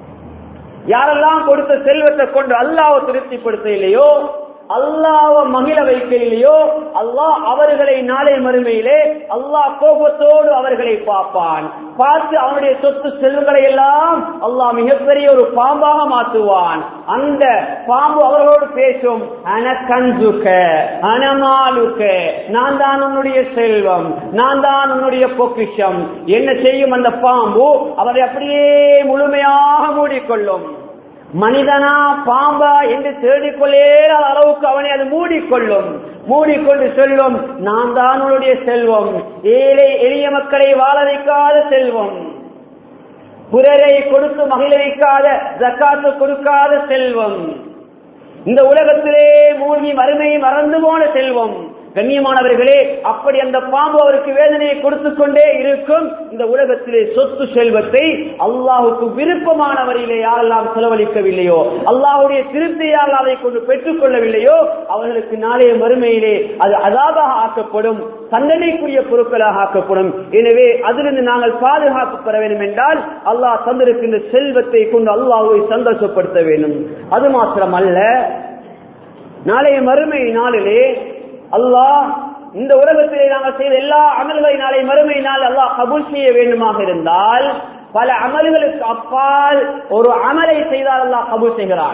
யாரெல்லாம் கொடுத்த செல்வத்தை கொண்டு அல்லாவை திருப்திப்படுத்த இல்லையோ அல்லாவ மகிழ வைக்கலையோ அல்லாஹ் அவர்களை நாளை மறுமையிலே அல்லாஹ் கோபத்தோடு அவர்களை பார்ப்பான் பார்த்து அவனுடைய சொத்து செல்வங்களை எல்லாம் அல்லாஹ் மிகப்பெரிய ஒரு பாம்பாக மாற்றுவான் அந்த பாம்பு அவர்களோடு பேசும் அனகஞ்சுக அனமாலுக்க நான் தான் உன்னுடைய செல்வம் நான் தான் உன்னுடைய பொக்கிஷம் என்ன செய்யும் அந்த பாம்பு அவரை அப்படியே முழுமையாக மூடிக்கொள்ளும் மனிதனா பாம்பா என்று தேடிக்கொள்ளேற அளவுக்கு அவனை அது மூடிக்கொள்ளும் மூடிக்கொண்டு சொல்லும் நான் தான் உன்னுடைய செல்வம் ஏழை எளிய மக்களை வாழ வைக்காத செல்வம் பிறரை கொடுத்து மகிழ வைக்காத ஜக்காத்து கொடுக்காத செல்வம் இந்த உலகத்திலே மூழ்கி மறுமையை மறந்து போன செல்வம் கண்ணியமானவர்களே அப்படி அந்த பாம்பு அவருக்கு வேதனையை கொடுத்து கொண்டே இருக்கும் இந்த உலகத்திலே சொத்து செல்வத்தை அல்லாஹுக்கு விருப்பமான வரியிலே யாரெல்லாம் செலவழிக்கவில்லையோ அல்லாஹுடைய திருப்தியால் அதை கொண்டு பெற்றுக் கொள்ளவில்லையோ அவர்களுக்கு நாளைய மறுமையிலே அது அதாபாக ஆக்கப்படும் தண்டனைக்குரிய பொருட்களாக ஆக்கப்படும் எனவே அதிலிருந்து நாங்கள் பாதுகாப்பு பெற வேண்டும் என்றால் அல்லாஹ் தந்திருக்கின்ற செல்வத்தை கொண்டு அல்லாஹுவை சந்தோஷப்படுத்த வேண்டும் அது மாத்திரம் அல்ல நாளைய மறுமை நாளிலே அல்லாஹ் இந்த உலகத்திலே நாங்கள் செய்த எல்லா அமல்களை நாளை மறுமை நாள் அல்லாஹ் கபூல் செய்ய வேண்டுமாக இருந்தால் பல அமல்களுக்கு அப்பால் ஒரு அமலை செய்தால் அல்லாஹ் கபூல் செய்கிறான்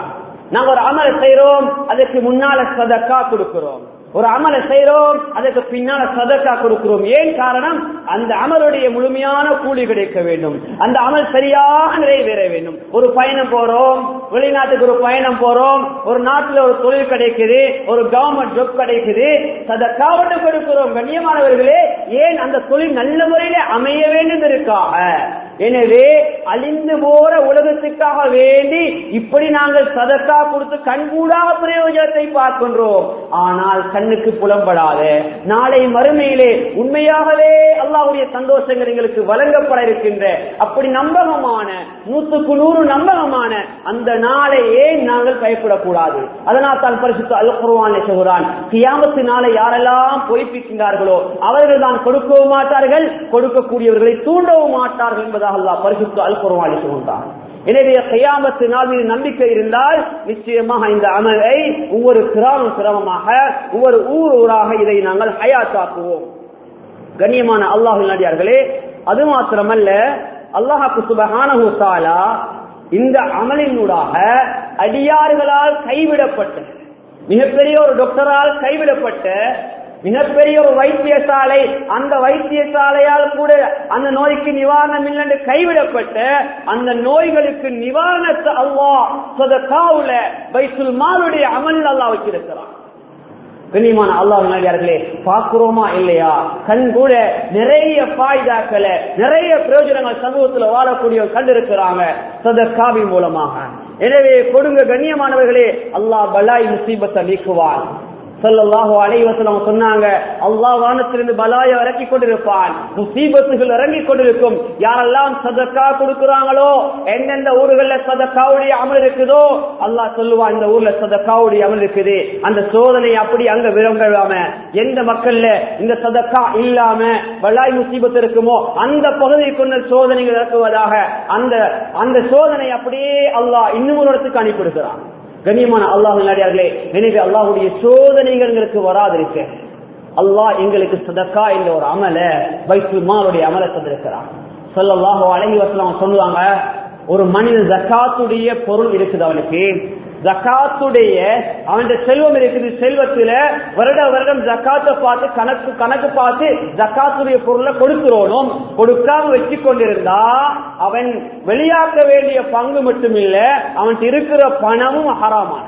நாங்க ஒரு அமலை செய்யறோம் அதுக்கு முன்னால சதக்கா கொடுக்கிறோம் ஒரு அமலை செய்யறோம் அதுக்கு பின்னால சதக்கா கொடுக்கிறோம் ஏன் காரணம் அந்த அமலுடைய முழுமையான கூலி கிடைக்க வேண்டும் அந்த அமல் சரியாக நிறைவேற வேண்டும் ஒரு பயணம் போறோம் வெளிநாட்டுக்கு ஒரு பயணம் போறோம் ஒரு நாட்டுல ஒரு தொழில் கிடைக்குது ஒரு கவர்மெண்ட் ஜாப் கிடைக்குது சதக்காவட்டு கொடுக்கிறோம் கண்ணியமானவர்களே ஏன் அந்த தொழில் நல்ல முறையில அமைய வேண்டும் இருக்காக எனவே அழிந்து போற உலகத்துக்காக வேண்டி இப்படி நாங்கள் சதக்கா கொடுத்து கண்கூடாக பிரயோஜனத்தை பார்க்கின்றோம் ஆனால் கண்ணுக்கு புலம்படாத நாளை மறுமையிலே உண்மையாகவே அல்லாவுடைய சந்தோஷங்கள் எங்களுக்கு வழங்கப்பட இருக்கின்ற அப்படி நம்பகமான நூற்றுக்கு நூறு நம்பகமான அந்த நாளை ஏன் நாங்கள் பயப்படக்கூடாது அதனால் தான் பரிசுத்த அல் குர்வான் சொல்கிறான் கியாமத்து நாளை யாரெல்லாம் பொய்ப்பிக்கின்றார்களோ அவர்கள் தான் கொடுக்கவும் மாட்டார்கள் கொடுக்கக்கூடியவர்களை தூண்டவும் மாட்டார்கள் என்பதாக அல்லாஹ் பரிசுத்த அல் குர்வான் சொல்கின்றான் எனவே கையாமத்து நாள் மீது நம்பிக்கை இருந்தால் நிச்சயமாக இந்த அமலை ஒவ்வொரு கிராமம் கிராமமாக ஒவ்வொரு ஊர் ஊராக இதை நாங்கள் ஹயாத்தாக்குவோம் கண்ணியமான அல்லாஹு நடிகார்களே அது மாத்திரமல்ல அல்லாஹாக்கு சுபஹானஹு தாலா இந்த அமலினூடாக அடியார்களால் கைவிடப்பட்ட மிகப்பெரிய ஒரு டாக்டரால் கைவிடப்பட்ட மிகப்பெரிய ஒரு வைத்தியசாலை அந்த வைத்தியசாலையால் கூட அந்த நோய்க்கு நிவாரணம் இல்லை கைவிடப்பட்ட அந்த நோய்களுக்கு நிவாரணத்தை அல்லாஹ் சதகாவுல பைசுல் மாலுடைய அமல் அல்லாஹ் வச்சிருக்கிறான் கண்ணியமான அல்லாஹ் நடிகார்களே பார்க்கிறோமா இல்லையா கண் கூட நிறைய பாய்தாக்களை நிறைய பிரயோஜனங்கள் சமூகத்தில் வாழக்கூடிய கண்டிருக்கிறாங்க சதக்காவி மூலமாக எனவே கொடுங்க கண்ணியமானவர்களே அல்லாஹ் பலாய் முசீபத்தை நீக்குவான் சொல்லல்லாஹு அலைவசலம் சொன்னாங்க அல்லாஹ் வானத்திலிருந்து பலாய இறக்கி கொண்டிருப்பான் முசீபத்துகள் இறங்கி கொண்டிருக்கும் யாரெல்லாம் சதக்கா கொடுக்கிறாங்களோ எந்தெந்த ஊர்கள்ல சதக்காவுடைய அமல் இருக்குதோ அல்லாஹ் சொல்லுவான் இந்த ஊர்ல சதக்காவுடைய அமல் இருக்குது அந்த சோதனை அப்படி அங்க விளங்காம எந்த மக்கள்ல இந்த சதக்கா இல்லாம பலாய் முசீபத்து இருக்குமோ அந்த பகுதியை கொண்ட சோதனைகள் இறக்குவதாக அந்த அந்த சோதனை அப்படியே அல்லாஹ் இன்னும் ஒரு இடத்துக்கு அனுப்பிவிடுகிறான் கண்ணியமான அல்லாஹ் நடிகார்களே எனவே அல்லாஹுடைய சோதனைகள் எங்களுக்கு வராதிருக்க அல்லாஹ் எங்களுக்கு சதக்கா என்ற ஒரு அமல வைத்து மாலுடைய அமலை தந்திருக்கிறான் சொல்லல்லாஹோ அழகி வசலம் சொல்லுவாங்க ஒரு மனிதன் ஜக்காத்துடைய பொருள் இருக்குது அவனுக்கு ஜக்காத்துடைய அவன் செல்வம் இருக்குது செல்வத்துல வருட வருடம் ஜக்காத்தை பார்த்து கணக்கு கணக்கு பார்த்து ஜக்காத்துடைய பொருளை கொடுக்கிறோனும் கொடுக்காம வச்சு கொண்டிருந்தா அவன் வெளியாக்க வேண்டிய பங்கு மட்டும் இல்ல அவன் இருக்கிற பணமும் ஹராமான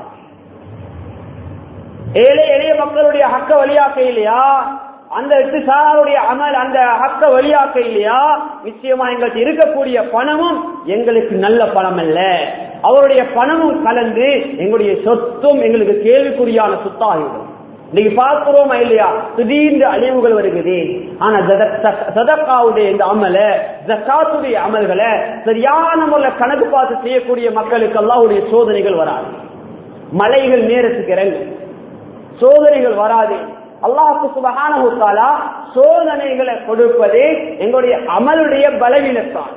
ஏழை எளிய மக்களுடைய ஹக்க வழியாக்க இல்லையா அந்த சாராருடைய அமல் அந்த ஹக்க வழியாக்க இல்லையா நிச்சயமா எங்களுக்கு இருக்கக்கூடிய பணமும் எங்களுக்கு நல்ல பணம் அல்ல அவருடைய பணமும் கலந்து எங்களுடைய சொத்தும் எங்களுக்கு கேள்விக்குறியான சொத்தாகிவிடும் இன்னைக்கு பார்க்கிறோமா இல்லையா திடீர்னு அழிவுகள் வருகிறது ஆனா சதக்காவுடைய இந்த அமல ஜக்காத்துடைய அமல்களை சரியான முறையில் கணக்கு பார்த்து செய்யக்கூடிய மக்களுக்கு அல்லாவுடைய சோதனைகள் வராது மலைகள் நேரத்துக்கு இறங்கு சோதனைகள் வராது அல்லாஹுக்கு சுபகான சோதனைகளை கொடுப்பது எங்களுடைய அமலுடைய பலவீனத்தான்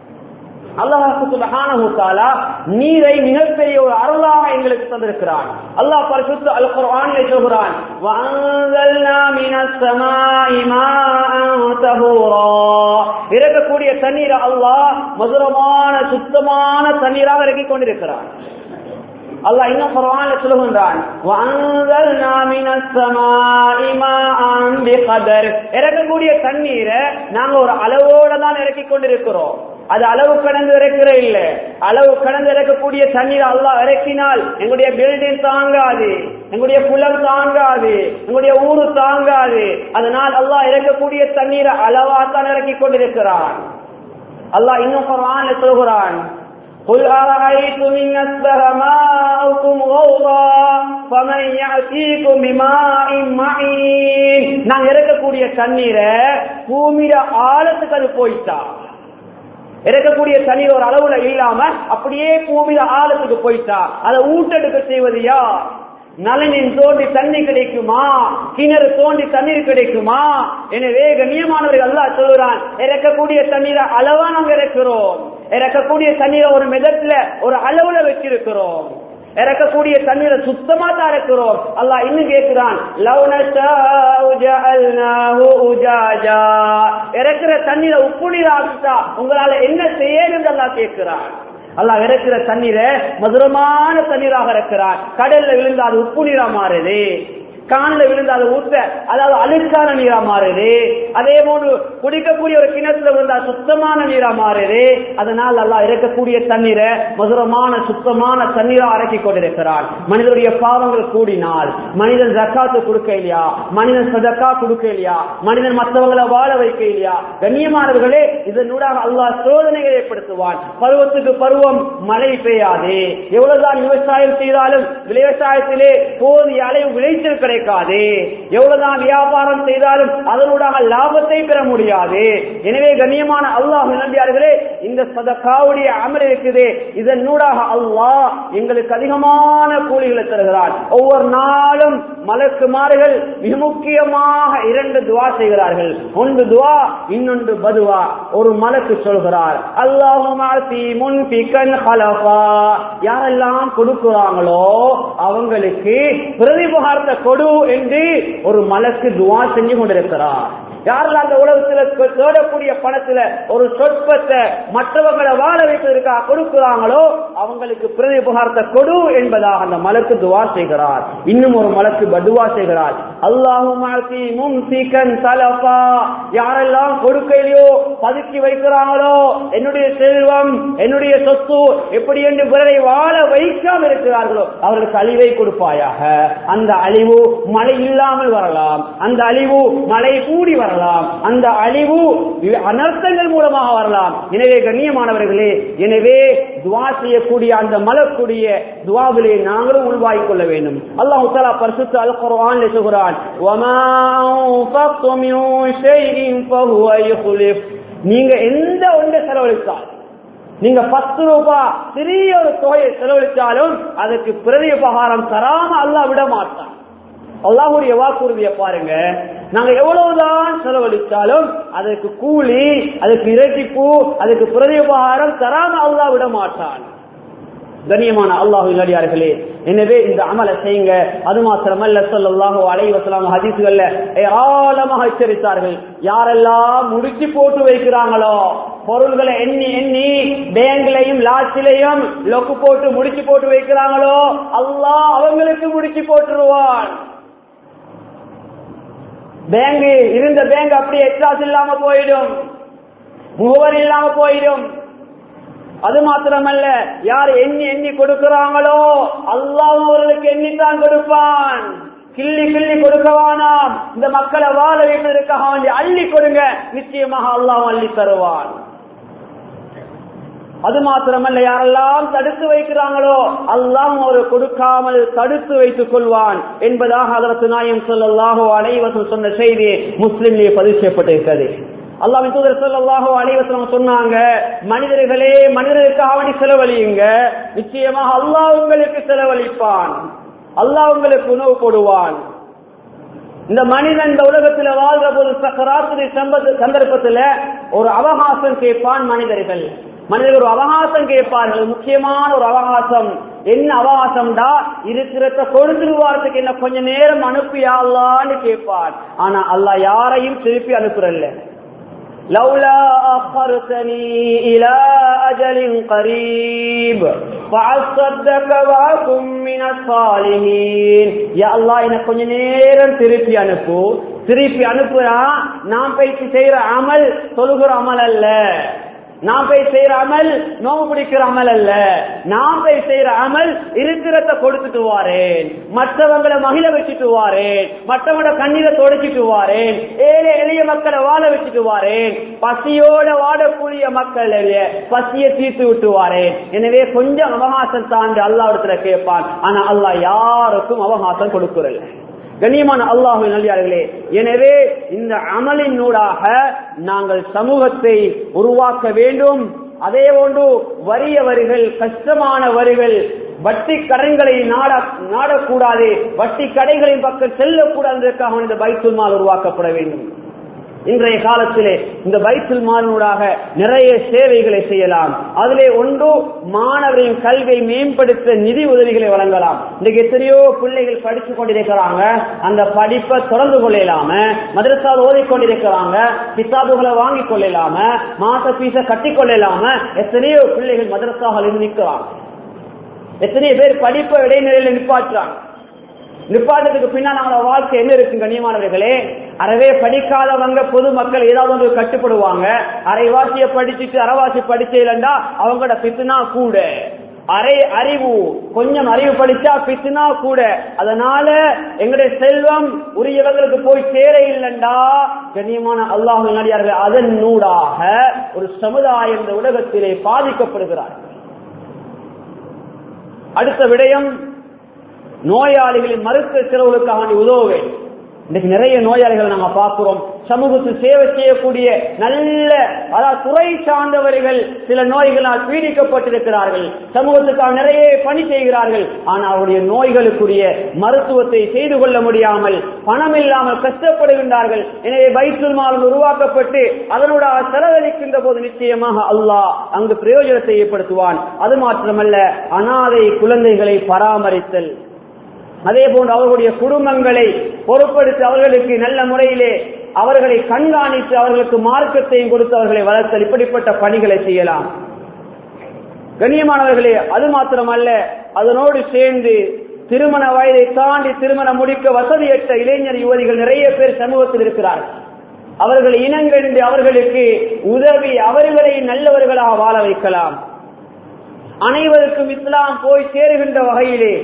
அல்லாஹு சுபஹானஹு நீரை மிகப்பெரிய ஒரு அருளாக எங்களுக்கு தந்திருக்கிறான் அல்லாஹ் பரிசுத்த அல் குர்ஆனில் சொல்கிறான் வஅன்ஸல்னா மினஸ் ஸமாஇ மாஅன் தஹூரா இறக்கக்கூடிய தண்ணீர் அல்லாஹ் மதுரமான சுத்தமான தண்ணீராக இறக்கிக் கொண்டிருக்கிறான் அல்லாஹ் இன்னும் குர்ஆன்ல சொல்லுகின்றான் வஅன்ஸல்னா மினஸ் ஸமாஇ மாஅன் பிகதர் இறக்கக்கூடிய தண்ணீரை நாங்க ஒரு அளவோட தான் இறக்கிக் கொண்டிருக்கிறோம் அது அளவு கடந்து இறக்கிற இல்ல அளவு கடந்து இறக்கக்கூடிய தண்ணீர் அல்லாஹ் இறக்கினால் எங்களுடைய பில்டிங் தாங்காது எங்களுடைய குளம் தாங்காது எங்களுடைய ஊரு தாங்காது அதனால் அல்லாஹ் இறக்கக்கூடிய தண்ணீரை அளவா தான் இறக்கிக் கொண்டிருக்கிறான் அல்லாஹ் இன்னும் குர்ஆன்ல சொல்கிறான் قل أرأيتم إن أصبح ماؤكم غوضا فمن يأتيكم بماء معين நான் இறக்கக்கூடிய தண்ணீரை பூமியில ஆழத்துக்கு அது போயிட்டா இறக்கக்கூடிய தண்ணீர் ஒரு அளவுல இல்லாம அப்படியே பூமியில ஆழத்துக்கு போயிட்டா அதை ஊட்டெடுக்க செய்வது யார் நலனின் தோண்டி தண்ணி கிடைக்குமா கிணறு தோண்டி தண்ணீர் கிடைக்குமா எனவே கண்ணியமானவர்கள் அல்லா சொல்லுறான் இறக்கக்கூடிய தண்ணீரை அளவா நாங்க இறக்கிறோம் இறக்கக்கூடிய தண்ணீரை ஒரு மெதத்துல ஒரு அளவுல வச்சிருக்கிறோம் இறக்கக்கூடிய தண்ணீரை சுத்தமா தான் இருக்கிறோம் அல்லாஹ் இன்னும் கேட்கிறான் இறக்குற தண்ணீரை உப்பு நீர் ஆக்கிட்டா உங்களால என்ன செய்யணும் அல்லா கேட்கிறான் அல்லாஹ் இறக்கிற தண்ணீரை மதுரமான தண்ணீராக இருக்கிறார் கடல்ல விழுந்து அது உப்பு நீரா மாறுது காலில் விழுந்து அதை ஊத்த அதாவது அழுக்கான நீரா மாறுது அதே போன்று குடிக்கக்கூடிய ஒரு கிணத்துல விழுந்தா சுத்தமான நீரா மாறுது அதனால் அல்லாஹ் இறக்கக்கூடிய தண்ணீரை மதுரமான சுத்தமான தண்ணீரா இறக்கி கொண்டிருக்கிறான் மனிதனுடைய பாவங்கள் கூடினால் மனிதன் ஜக்காத்து கொடுக்க இல்லையா மனிதன் சதக்கா கொடுக்க இல்லையா மனிதன் மற்றவங்களை வாழ வைக்க இல்லையா கண்ணியமானவர்களே இதனூடாக அல்லாஹ் சோதனைகளை ஏற்படுத்துவான் பருவத்துக்கு பருவம் மழை பெய்யாது எவ்வளவுதான் விவசாயம் செய்தாலும் விவசாயத்திலே போதிய அளவு விளைச்சல் கிடைக்காது எவ்வளவுதான் வியாபாரம் செய்தாலும் அதனூடாக லாபத்தை பெற முடியாது எனவே கண்ணியமான அல்லாஹ் நம்பியார்களே இந்த சதக்காவுடைய அமல் இருக்குது இதனூடாக அல்லாஹ் எங்களுக்கு அதிகமான கூலிகளை தருகிறார் ஒவ்வொரு நாளும் மலக்குமார்கள் மிக முக்கியமாக இரண்டு துவா செய்கிறார்கள் ஒன்று துவா இன்னொன்று பதுவா ஒரு மலக்கு சொல்கிறார் அல்லாஹும் யாரெல்லாம் கொடுக்கிறாங்களோ அவங்களுக்கு பிரதிபகாரத்தை கொடு என்று ஒரு மலக்கு துவா செஞ்சு கொண்டிருக்கிறார் யாரெல்லாம் அந்த உலகத்துல தேடக்கூடிய பணத்துல ஒரு சொற்பத்தை மற்றவங்களை வாழ வைப்பதற்காக கொடுக்கிறாங்களோ அவங்களுக்கு பிரதி உபகாரத்தை கொடு என்பதாக அந்த மலக்கு துவா செய்கிறார் இன்னும் ஒரு மலக்கு பதுவா செய்கிறார் அல்லாஹும் தலபா யாரெல்லாம் கொடுக்கையிலையோ பதுக்கி வைக்கிறாங்களோ என்னுடைய செல்வம் என்னுடைய சொத்து எப்படி என்று பிறரை வாழ வைக்காமல் இருக்கிறார்களோ அவர்களுக்கு அழிவை கொடுப்பாயாக அந்த அழிவு மழை இல்லாமல் வரலாம் அந்த அழிவு மழை கூடி வரலாம் அந்த அழிவு அனர்த்தங்கள் மூலமாக வரலாம் எனவே கண்ணியமானவர்களே எனவே துவா செய்யக்கூடிய அந்த மலக்கூடிய துவாவிலே நாங்களும் உள்வாங்கிக் கொள்ள வேண்டும் அல்லாஹு தாலா பரிசுத்த அல் குர்ஆன் சொல்கிறான் வமா அன்ஃபக்து மின் ஷைஇன் ஃபஹுவ யுக்லிஃப் நீங்க எந்த ஒன்றை செலவழித்தால் நீங்க பத்து ரூபாய் சிறிய ஒரு தொகையை செலவழித்தாலும் அதற்கு பிரதி உபகாரம் தராம அல்லாஹ் விட மாட்டான் அல்லாஹுடைய வாக்குறுதியை பாருங்க நாங்க எவ்வளவுதான் செலவழித்தாலும் அதற்கு கூலி அதுக்கு இரட்டிப்பு அதுக்கு பிரதி உபகாரம் தராம அல்லாஹ் விட மாட்டான் கண்ணியமான அல்லாஹு இல்லாடியார்களே எனவே இந்த அமலை செய்யுங்க அது மாத்திரமல்ல சொல்லல்லாஹு அலை வசலாம் ஹதீசுகள்ல ஏராளமாக எச்சரித்தார்கள் யாரெல்லாம் முடிச்சு போட்டு வைக்கிறாங்களோ பொருள்களை எண்ணி எண்ணி பேங்க்லையும் லாட்சிலையும் லொக்கு போட்டு முடிச்சு போட்டு வைக்கிறாங்களோ அல்லாஹ் அவங்களுக்கு முடிச்சு போட்டுருவான் பேங்க் இருந்த பேங்க் அப்படியே எக்ஸாஸ் இல்லாம போயிடும் முகவர் இல்லாம போயிடும் அது மாத்திரமல்ல யார் எண்ணி எண்ணி கொடுக்கிறாங்களோ அல்லாஹ் அவர்களுக்கு எண்ணித்தான் கொடுப்பான் கிள்ளி கிள்ளி கொடுக்கவானாம் இந்த மக்களை வாழ வைப்பதற்காக வேண்டி அள்ளி கொடுங்க நிச்சயமாக அல்லாஹ் அள்ளி தருவான் அது மாத்திரமல்ல யாரெல்லாம் தடுத்து வைக்கிறாங்களோ அல்லாம் ஒரு கொடுக்காமல் தடுத்து வைத்துக் கொள்வான் என்பதாக அதற்கு நாயம் சொல்லல்லாஹோ அனைவசம் சொன்ன செய்தி முஸ்லிம்லே பதிவு செய்யப்பட்டிருக்கிறது அல்லாஹ் தூதர் சொல்லல்லாஹோ அனைவசம் சொன்னாங்க மனிதர்களே மனிதர்களுக்காக வேண்டி செலவழியுங்க நிச்சயமாக அல்லாஹ் உங்களுக்கு செலவழிப்பான் அல்லாஹ் உங்களுக்கு உணவு போடுவான் இந்த மனிதன் இந்த உலகத்துல வாழ்ற போது சக்கராத்திரி சந்தர்ப்பத்துல ஒரு அவகாசம் கேட்பான் மனிதர்கள் மனிதர்கள் ஒரு அவகாசம் கேட்பார்கள் முக்கியமான ஒரு அவகாசம் என்ன அவகாசம்டா இருக்கிறத கொடுத்துருவாரத்துக்கு என்ன கொஞ்ச நேரம் அனுப்பியாலான்னு கேட்பான் ஆனா அல்லாஹ் யாரையும் திருப்பி அனுப்புறல்ல لولا أخرتني إلى أجل قريب فأصدق وأكن من الصالحين يا الله எனக்கு கொஞ்ச நேரம் திருப்பி அனுப்பு திருப்பி அனுப்புறா நான் போயிட்டு செய்யற அமல் தொழுகிற அமல் அல்ல நான் போய் செய்யற அமல் நோவு பிடிக்கிற அமல் அல்ல நான் போய் செய்யற அமல் இருக்கிறத கொடுத்துட்டு வாரேன் மற்றவங்களை மகிழ வச்சுட்டு வாரேன் மற்றவங்களோட கண்ணீரை தொடச்சிட்டு வாரேன் ஏழை எளிய மக்களை வாழ வச்சுட்டு வாரேன் பசியோட வாடக்கூடிய மக்கள் பசியை தீர்த்து விட்டு வாரேன் எனவே கொஞ்சம் அவகாசம் தாண்டி அல்லா இடத்துல கேட்பான் ஆனா அல்லாஹ் யாருக்கும் அவகாசம் கொடுக்கறல கண்ணியமான அல்லாஹு நல்லியார்களே எனவே இந்த அமலின் நூடாக நாங்கள் சமூகத்தை உருவாக்க வேண்டும் அதே போன்று வறிய வரிகள் கஷ்டமான வரிகள் வட்டி கடன்களை நாட நாடக்கூடாது வட்டி கடைகளின் பக்கம் செல்லக்கூடாதற்காக இந்த பைத்துல் மால் உருவாக்கப்பட வேண்டும் இன்றைய காலத்திலே இந்த பைத்துல் மாலினூடாக நிறைய சேவைகளை செய்யலாம் அதிலே ஒன்று மாணவரின் கல்வியை மேம்படுத்த நிதி உதவிகளை வழங்கலாம் இன்றைக்கு எத்தனையோ பிள்ளைகள் படிச்சு கொண்டிருக்கிறாங்க அந்த படிப்பை தொடர்ந்து கொள்ளலாம மதரசாவில் ஓதிக்கொண்டிருக்கிறாங்க கிதாபுகளை வாங்கி கொள்ளலாம மாச பீச கட்டி கொள்ளலாம எத்தனையோ பிள்ளைகள் மதரசாவில் நிற்கிறாங்க எத்தனையோ பேர் படிப்பை இடைநிலையில் நிப்பாட்டுறாங்க நிப்பாட்டத்துக்கு பின்னால் நம்மளோட வாழ்க்கை என்ன இருக்கு கண்ணியமானவர்களே அறவே படிக்காதவங்க பொதுமக்கள் ஏதாவது ஒன்று கட்டுப்படுவாங்க அரைவாசிய படிச்சுட்டு அரைவாசி படிச்சேலண்டா அவங்களோட பித்துனா கூட அரை அறிவு கொஞ்சம் அறிவு படிச்சா பித்துனா கூட அதனால எங்களுடைய செல்வம் உரியவர்களுக்கு போய் சேர இல்லைண்டா கண்ணியமான அல்லாஹ் நடிகார்கள் அதன் நூடாக ஒரு சமுதாயம் இந்த உலகத்திலே பாதிக்கப்படுகிறார் அடுத்த விடயம் நோயாளிகளின் மருத்துவ செலவுகளுக்காக வேண்டி உதவ வேண்டும் இன்னைக்கு நிறைய நோயாளிகளை நாங்க பார்க்கிறோம் சமூகத்தில் சேவை செய்யக்கூடிய நல்ல அதாவது துறை சார்ந்தவர்கள் சில நோய்களால் பீடிக்கப்பட்டிருக்கிறார்கள் சமூகத்துக்காக நிறைய பணி செய்கிறார்கள் ஆனால் அவருடைய நோய்களுக்குரிய மருத்துவத்தை செய்து கொள்ள முடியாமல் பணம் இல்லாமல் கஷ்டப்படுகின்றார்கள் எனவே பைத்துல் மாலம் உருவாக்கப்பட்டு அதனோட செலவழிக்கின்ற போது நிச்சயமாக அல்லாஹ் அங்கு பிரயோஜனத்தை ஏற்படுத்துவான் அது மாத்திரமல்ல அனாதை குழந்தைகளை பராமரித்தல் அதே போன்று அவர்களுடைய குடும்பங்களை பொறுப்படுத்தி அவர்களுக்கு நல்ல முறையிலே அவர்களை கண்காணித்து அவர்களுக்கு மார்க்கத்தையும் கொடுத்து அவர்களை வளர்த்தல் இப்படிப்பட்ட பணிகளை செய்யலாம் கண்ணியமானவர்களே அது மாத்திரமல்ல அதனோடு சேர்ந்து திருமண வயதை தாண்டி திருமணம் முடிக்க வசதியற்ற இளைஞர் யுவதிகள் நிறைய பேர் சமூகத்தில் இருக்கிறார்கள் அவர்கள் இனங்கண்டு அவர்களுக்கு உதவி அவர்களை நல்லவர்களாக வாழ வைக்கலாம் அனைவருக்கும் இஸ்லாம் போய் சேருகின்ற வகையிலே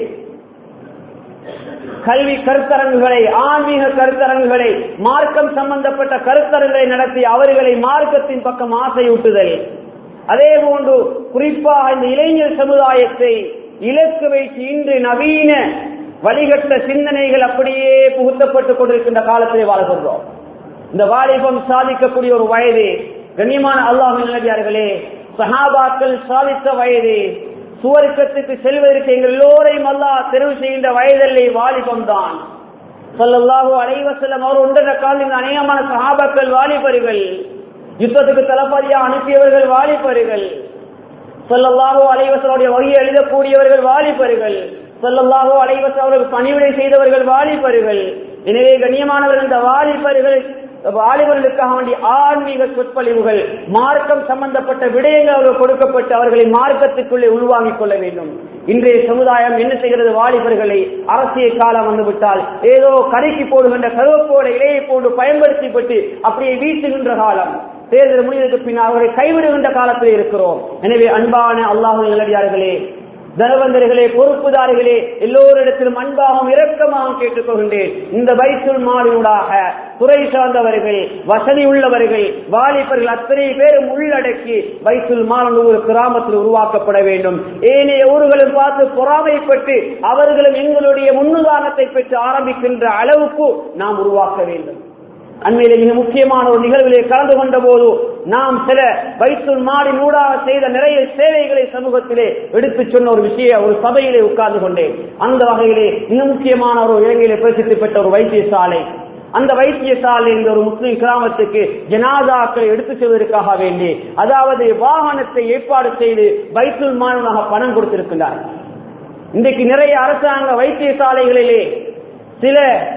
கல்வி கருத்தரங்குகளை ஆன்மீக கருத்தரங்குகளை மார்க்கம் சம்பந்தப்பட்ட கருத்தரங்குகளை நடத்தி அவர்களை மார்க்கத்தின் பக்கம் ஆசையூட்டுதல் அதே போன்று குறிப்பாக இந்த இளைஞர் சமுதாயத்தை இலக்கு வைத்து இன்று நவீன வழிகட்ட சிந்தனைகள் அப்படியே புகுத்தப்பட்டுக் கொண்டிருக்கின்ற காலத்திலே வாழ்கின்றோம் இந்த வாலிபம் சாதிக்கக்கூடிய ஒரு வயது கண்ணியமான அல்லாஹ் நிலவியார்களே சஹாபாக்கள் சாதித்த வயது சுவர்க்கத்துக்கு செல்வதற்கு எங்கள் எல்லோரையும் அல்லாஹ் தெரிவு செய்கின்ற வயதில்லை வாலிபம் தான் சொல்லல்லாஹு அலைவசல்லம் அவர் உண்டன காலில் அநேகமான சஹாபாக்கள் வாலிபர்கள் யுத்தத்துக்கு தளபதியா அனுப்பியவர்கள் வாலிபர்கள் சொல்லல்லாஹோ அலைவசனுடைய வகையை எழுதக்கூடியவர்கள் வாலிபர்கள் சொல்லல்லாஹோ அலைவசம் அவர்களுக்கு பணிவிடை செய்தவர்கள் வாலிபர்கள் எனவே கண்ணியமானவர்கள் இந்த வாலிபர்கள் வாலிபர்களுக்காக வேண்டிய ஆன்மீக சொற்பொழிவுகள் மார்க்கம் சம்பந்தப்பட்ட விடயங்கள் அவர்கள் கொடுக்கப்பட்டு அவர்களை மார்க்கத்துக்குள்ளே உள்வாங்கிக் கொள்ள வேண்டும் இன்றைய சமுதாயம் என்ன செய்கிறது வாலிபர்களை அரசியல் காலம் வந்துவிட்டால் ஏதோ கரைக்கு போடுகின்ற கருவப்போட இலையை போன்று பயன்படுத்திப்பட்டு அப்படியே வீசுகின்ற காலம் தேர்தல் முடிவதற்கு பின்னால் அவரை கைவிடுகின்ற காலத்தில் இருக்கிறோம் எனவே அன்பான அல்லாஹு நல்லடியார்களே தனவந்தர்களே பொறுப்புதாரிகளே எல்லோரிடத்திலும் அன்பாகவும் இரக்கமாகவும் கேட்டுக்கொள்கின்றேன் இந்த பைத்துல் மாலினூடாக துறை சார்ந்தவர்கள் வசதி உள்ளவர்கள் வாலிபர்கள் அத்தனை பேரும் உள்ளடக்கி பைத்துல் மாலன் ஒரு கிராமத்தில் உருவாக்கப்பட வேண்டும் ஏனைய ஊர்களும் பார்த்து பொறாமைப்பட்டு அவர்களும் எங்களுடைய முன்னுதாரணத்தை பெற்று ஆரம்பிக்கின்ற அளவுக்கு நாம் உருவாக்க வேண்டும் அண்மையிலே மிக முக்கியமான ஒரு நிகழ்விலே கலந்து கொண்ட போது நாம் சில வைத்துள் மாடி நூடாக செய்த நிறைய சேவைகளை சமூகத்திலே எடுத்து சொன்ன ஒரு விஷய ஒரு சபையிலே உட்கார்ந்து கொண்டேன் அந்த வகையிலே மிக முக்கியமான ஒரு இலங்கையிலே பிரசித்தி பெற்ற ஒரு வைத்தியசாலை அந்த வைத்தியசாலை இந்த ஒரு முஸ்லிம் கிராமத்துக்கு ஜனாதாக்களை எடுத்து செல்வதற்காக வேண்டி அதாவது வாகனத்தை ஏற்பாடு செய்து வைத்துள் மாணவனாக பணம் கொடுத்திருக்கிறார் இன்றைக்கு நிறைய அரசாங்க வைத்தியசாலைகளிலே சில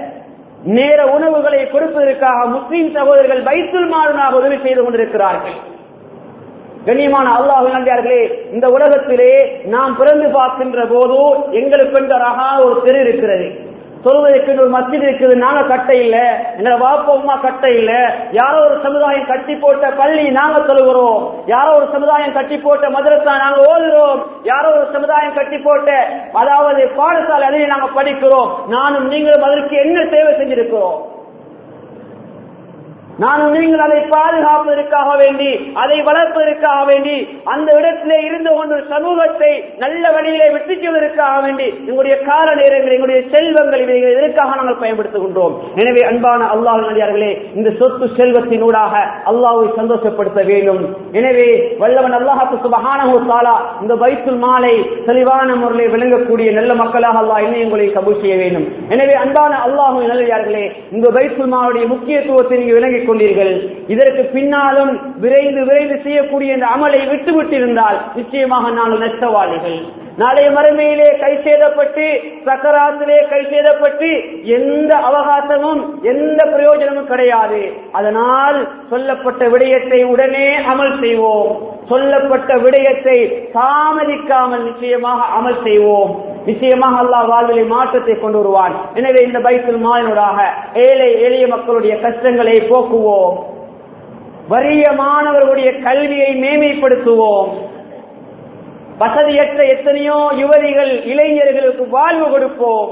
நேர உணவுகளை கொடுப்பதற்காக முஸ்லிம் சகோதரர்கள் பைத்துல் மாலுனாக உதவி செய்து கொண்டிருக்கிறார்கள் கண்ணியமான அல்லாஹ் நம்பியார்களே இந்த உலகத்திலே நாம் பிறந்து பார்க்கின்ற போது எங்களுக்கு என்ற அழகான ஒரு தெரு இருக்கிறது சொல்வதற்கு ஒரு மஸ்ஜித் இருக்குது நாங்க கட்ட இல்ல எங்களை வாப்பமா கட்ட இல்ல யாரோ ஒரு சமுதாயம் கட்டி போட்ட பள்ளி நாங்க சொல்கிறோம் யாரோ ஒரு சமுதாயம் கட்டி போட்ட மதரசா நாங்க ஓதுறோம் யாரோ ஒரு சமுதாயம் கட்டி போட்ட அதாவது பாடசாலை அதில் நாங்க படிக்கிறோம் நானும் நீங்களும் அதற்கு என்ன சேவை செஞ்சிருக்கிறோம் நானும் நீங்கள் அதை பாதுகாப்பதற்காக வேண்டி அதை வளர்ப்பதற்காக வேண்டி அந்த இடத்திலே இருந்து கொண்டு சமூகத்தை நல்ல வழியிலே வெற்றி செய்வதற்காக வேண்டி எங்களுடைய கால நேரங்கள் எங்களுடைய செல்வங்கள் இவைகள் எதற்காக நாங்கள் பயன்படுத்துகின்றோம் எனவே அன்பான அல்லாஹ் நடிகார்களே இந்த சொத்து செல்வத்தினூடாக அல்லாஹை சந்தோஷப்படுத்த வேண்டும் எனவே வல்லவன் அல்லாஹாக்கு சுபகானஹோ தாலா இந்த பைத்துல் மாலை தெளிவான முறையில் விளங்கக்கூடிய நல்ல மக்களாக அல்லாஹ் என்னை உங்களை கபூல் செய்ய வேண்டும் எனவே அன்பான அல்லாஹு நல்லடியார்களே இந்த பைத்துல் மாவுடைய முக்கியத்துவத்தை நீங்க விளங்கி கொண்டீர்கள் இதற்கு பின்னாலும் விரைந்து விரைந்து செய்யக்கூடிய இந்த அமலை விட்டுவிட்டிருந்தால் நிச்சயமாக நாங்கள் நஷ்டவாளிகள் நாளைய மறுமையிலே கை சேதப்பட்டு சக்கராத்திலே கை சேதப்பட்டு எந்த அவகாசமும் எந்த பிரயோஜனமும் கிடையாது அதனால் சொல்லப்பட்ட விடயத்தை உடனே அமல் செய்வோம் சொல்லப்பட்ட விடயத்தை தாமதிக்காமல் நிச்சயமாக அமல் செய்வோம் நிச்சயமாக அல்லாஹ் வாழ்விலை மாற்றத்தை கொண்டு வருவான் எனவே இந்த பைத்துல் மாலினூடாக ஏழை எளிய மக்களுடைய கஷ்டங்களை போக்குவோம் வறிய மாணவர்களுடைய கல்வியை மேன்மைப்படுத்துவோம் வசதியற்ற எத்தனையோ யுவதிகள் இளைஞர்களுக்கு வாழ்வு கொடுப்போம்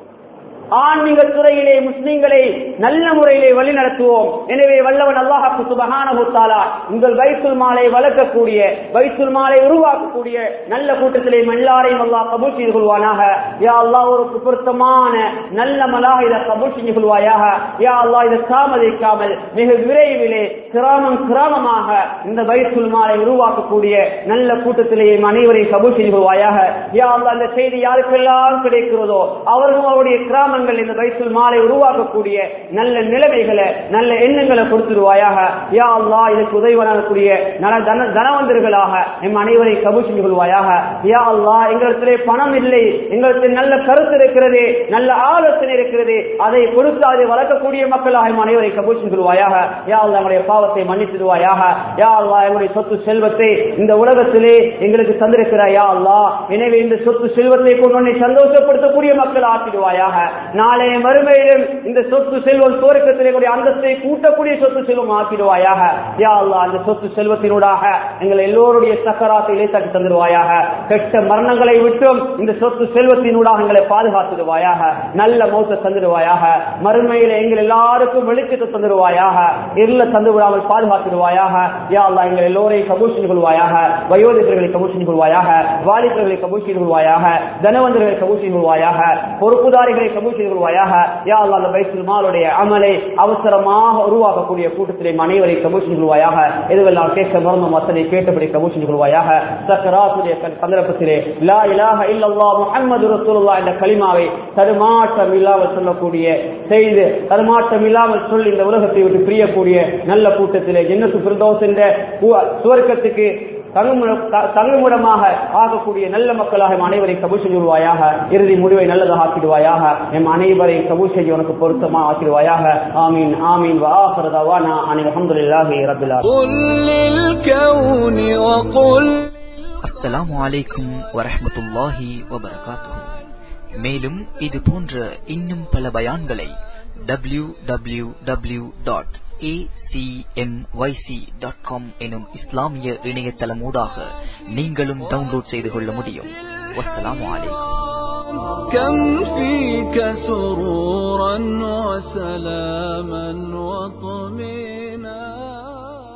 ஆன்மீக துறையிலே முஸ்லிம்களை நல்ல முறையிலே வழி நடத்துவோம் எனவே வல்லவன் அல்லாஹாக்கு சுபகானகுத்தாலா உங்கள் வைத்துல் மாலை வளர்க்கக்கூடிய வைத்துல் மாலை உருவாக்கக்கூடிய நல்ல கூட்டத்திலே எல்லாரையும் அல்லாஹ் கபூல் செய்து கொள்வானாக யா அல்லாஹ் ஒரு பொருத்தமான நல்ல மலாக இதை கபூல் செஞ்சு கொள்வாயாக யா அல்லாஹ் இதை தாமதிக்காமல் மிக விரைவிலே கிராமம் கிராமமாக இந்த வைத்துல் மாலை உருவாக்கக்கூடிய நல்ல கூட்டத்திலே அனைவரையும் கபூல் செய்து கொள்வாயாக யா அல்லாஹ் இந்த செய்தி யாருக்கெல்லாம் கிடைக்கிறதோ அவர்களும் அவருடைய கிராம கிராமங்கள் இந்த வயசில் மாலை உருவாக்கக்கூடிய நல்ல நிலைமைகளை நல்ல எண்ணங்களை கொடுத்துருவாயாக யா அல்லா இதுக்கு உதவிவனாகக்கூடிய நல தன தனவந்தர்களாக எம் அனைவரை கபூல் செஞ்சு கொள்வாயாக யா அல்லா எங்களிடத்திலே பணம் இல்லை எங்களிடத்தில் நல்ல கருத்து இருக்கிறது நல்ல ஆலோசனை இருக்கிறது அதை கொடுத்து அதை வளர்க்கக்கூடிய மக்களாக எம் அனைவரை கபூல் செஞ்சு கொள்வாயாக யா அல்லா எங்களுடைய பாவத்தை மன்னித்துடுவாயாக யா அல்லா எங்களுடைய சொத்து செல்வத்தை இந்த உலகத்திலே எங்களுக்கு தந்திருக்கிறாய் யா அல்லா எனவே இந்த சொத்து செல்வத்தை கொண்டு உன்னை சந்தோஷப்படுத்தக்கூடிய மக்கள் ஆக்கிடுவாயாக நாளைய மறுமையிலும் இந்த சொத்து செல்வம் சுவர்க்கத்திலே கூடிய அந்தஸ்தை கூட்டக்கூடிய சொத்து செல்வம் ஆக்கிடுவாயாக யா அல்லா அந்த சொத்து செல்வத்தினூடாக எங்கள் எல்லோருடைய சக்கராத்தை இலைத்தாக்கி தந்துடுவாயாக கெட்ட மரணங்களை விட்டும் இந்த சொத்து செல்வத்தினூடாக எங்களை பாதுகாத்துடுவாயாக நல்ல மௌத்த தந்துடுவாயாக மறுமையில எங்கள் எல்லாருக்கும் வெளிச்சத்தை தந்துடுவாயாக இருள தந்து விடாமல் பாதுகாத்துடுவாயாக யா அல்லா எங்கள் எல்லோரையும் கபூல் செஞ்சு கொள்வாயாக வயோதிகர்களை கபூல் செஞ்சு கொள்வாயாக வாலிபர்களை கபூல் செய்து கொள்வாயாக தனவந்தர்களை கபூல் செய்து கொள்வாயாக பொறுப்புதாரிகளை கபூல் செய்து கொள்வாயாக யா அல்லா அந்த பைத்துல் மாலுடைய அமலை அவசரமாக உருவாக்கக்கூடிய கூட்டத்திலே அனைவரை கபூல் செய்து கொள்வாயாக எதுவெல்லாம் கேட்க மர்மம் அத்தனை கேட்டபடி கபூல் செய்து கொள்வாயாக சக்கராத்துடைய சந்தர்ப்பத்திலே லா இலாஹ இல்லல்லா முஹம்மது ரசூலுல்லாஹ் என்ற கலிமாவை தடுமாற்றம் இல்லாமல் சொல்லக்கூடிய செய்து தடுமாற்றம் இல்லாமல் சொல்லி இந்த உலகத்தை விட்டு பிரியக்கூடிய நல்ல கூட்டத்திலே ஜன்னத்து பிரதோஸ் என்ற சுவர்க்கத்துக்கு தங்குமிடமாக ஆகக்கூடிய நல்ல மக்களாக எம் அனைவரை கபூல் செஞ்சுவாயாக இறுதி முடிவை நல்லதாக ஆக்கிடுவாயாக எம் அனைவரை கபூல் செஞ்சு உனக்கு பொருத்தமா ஆக்கிடுவாயாக ஆமீன் ஆமீன் வாஹரதாவானா அனைவரும் அல்ஹம்துலில்லாஹி ரப்பில் அஸ்ஸலாமு அலைக்கும் வரஹ்மத்துல்லாஹி வபரகாத்துஹு மேலும் இது போன்ற இன்னும் பல பயான்களை W W W dot acmyc.com எனும் இஸ்லாமிய இணையதளமூடாக நீங்களும் டவுன்லோட் செய்து கொள்ள முடியும் வஸ்ஸலாமு அலைக்கும் كم فيك سرورا وسلاما وطمئنا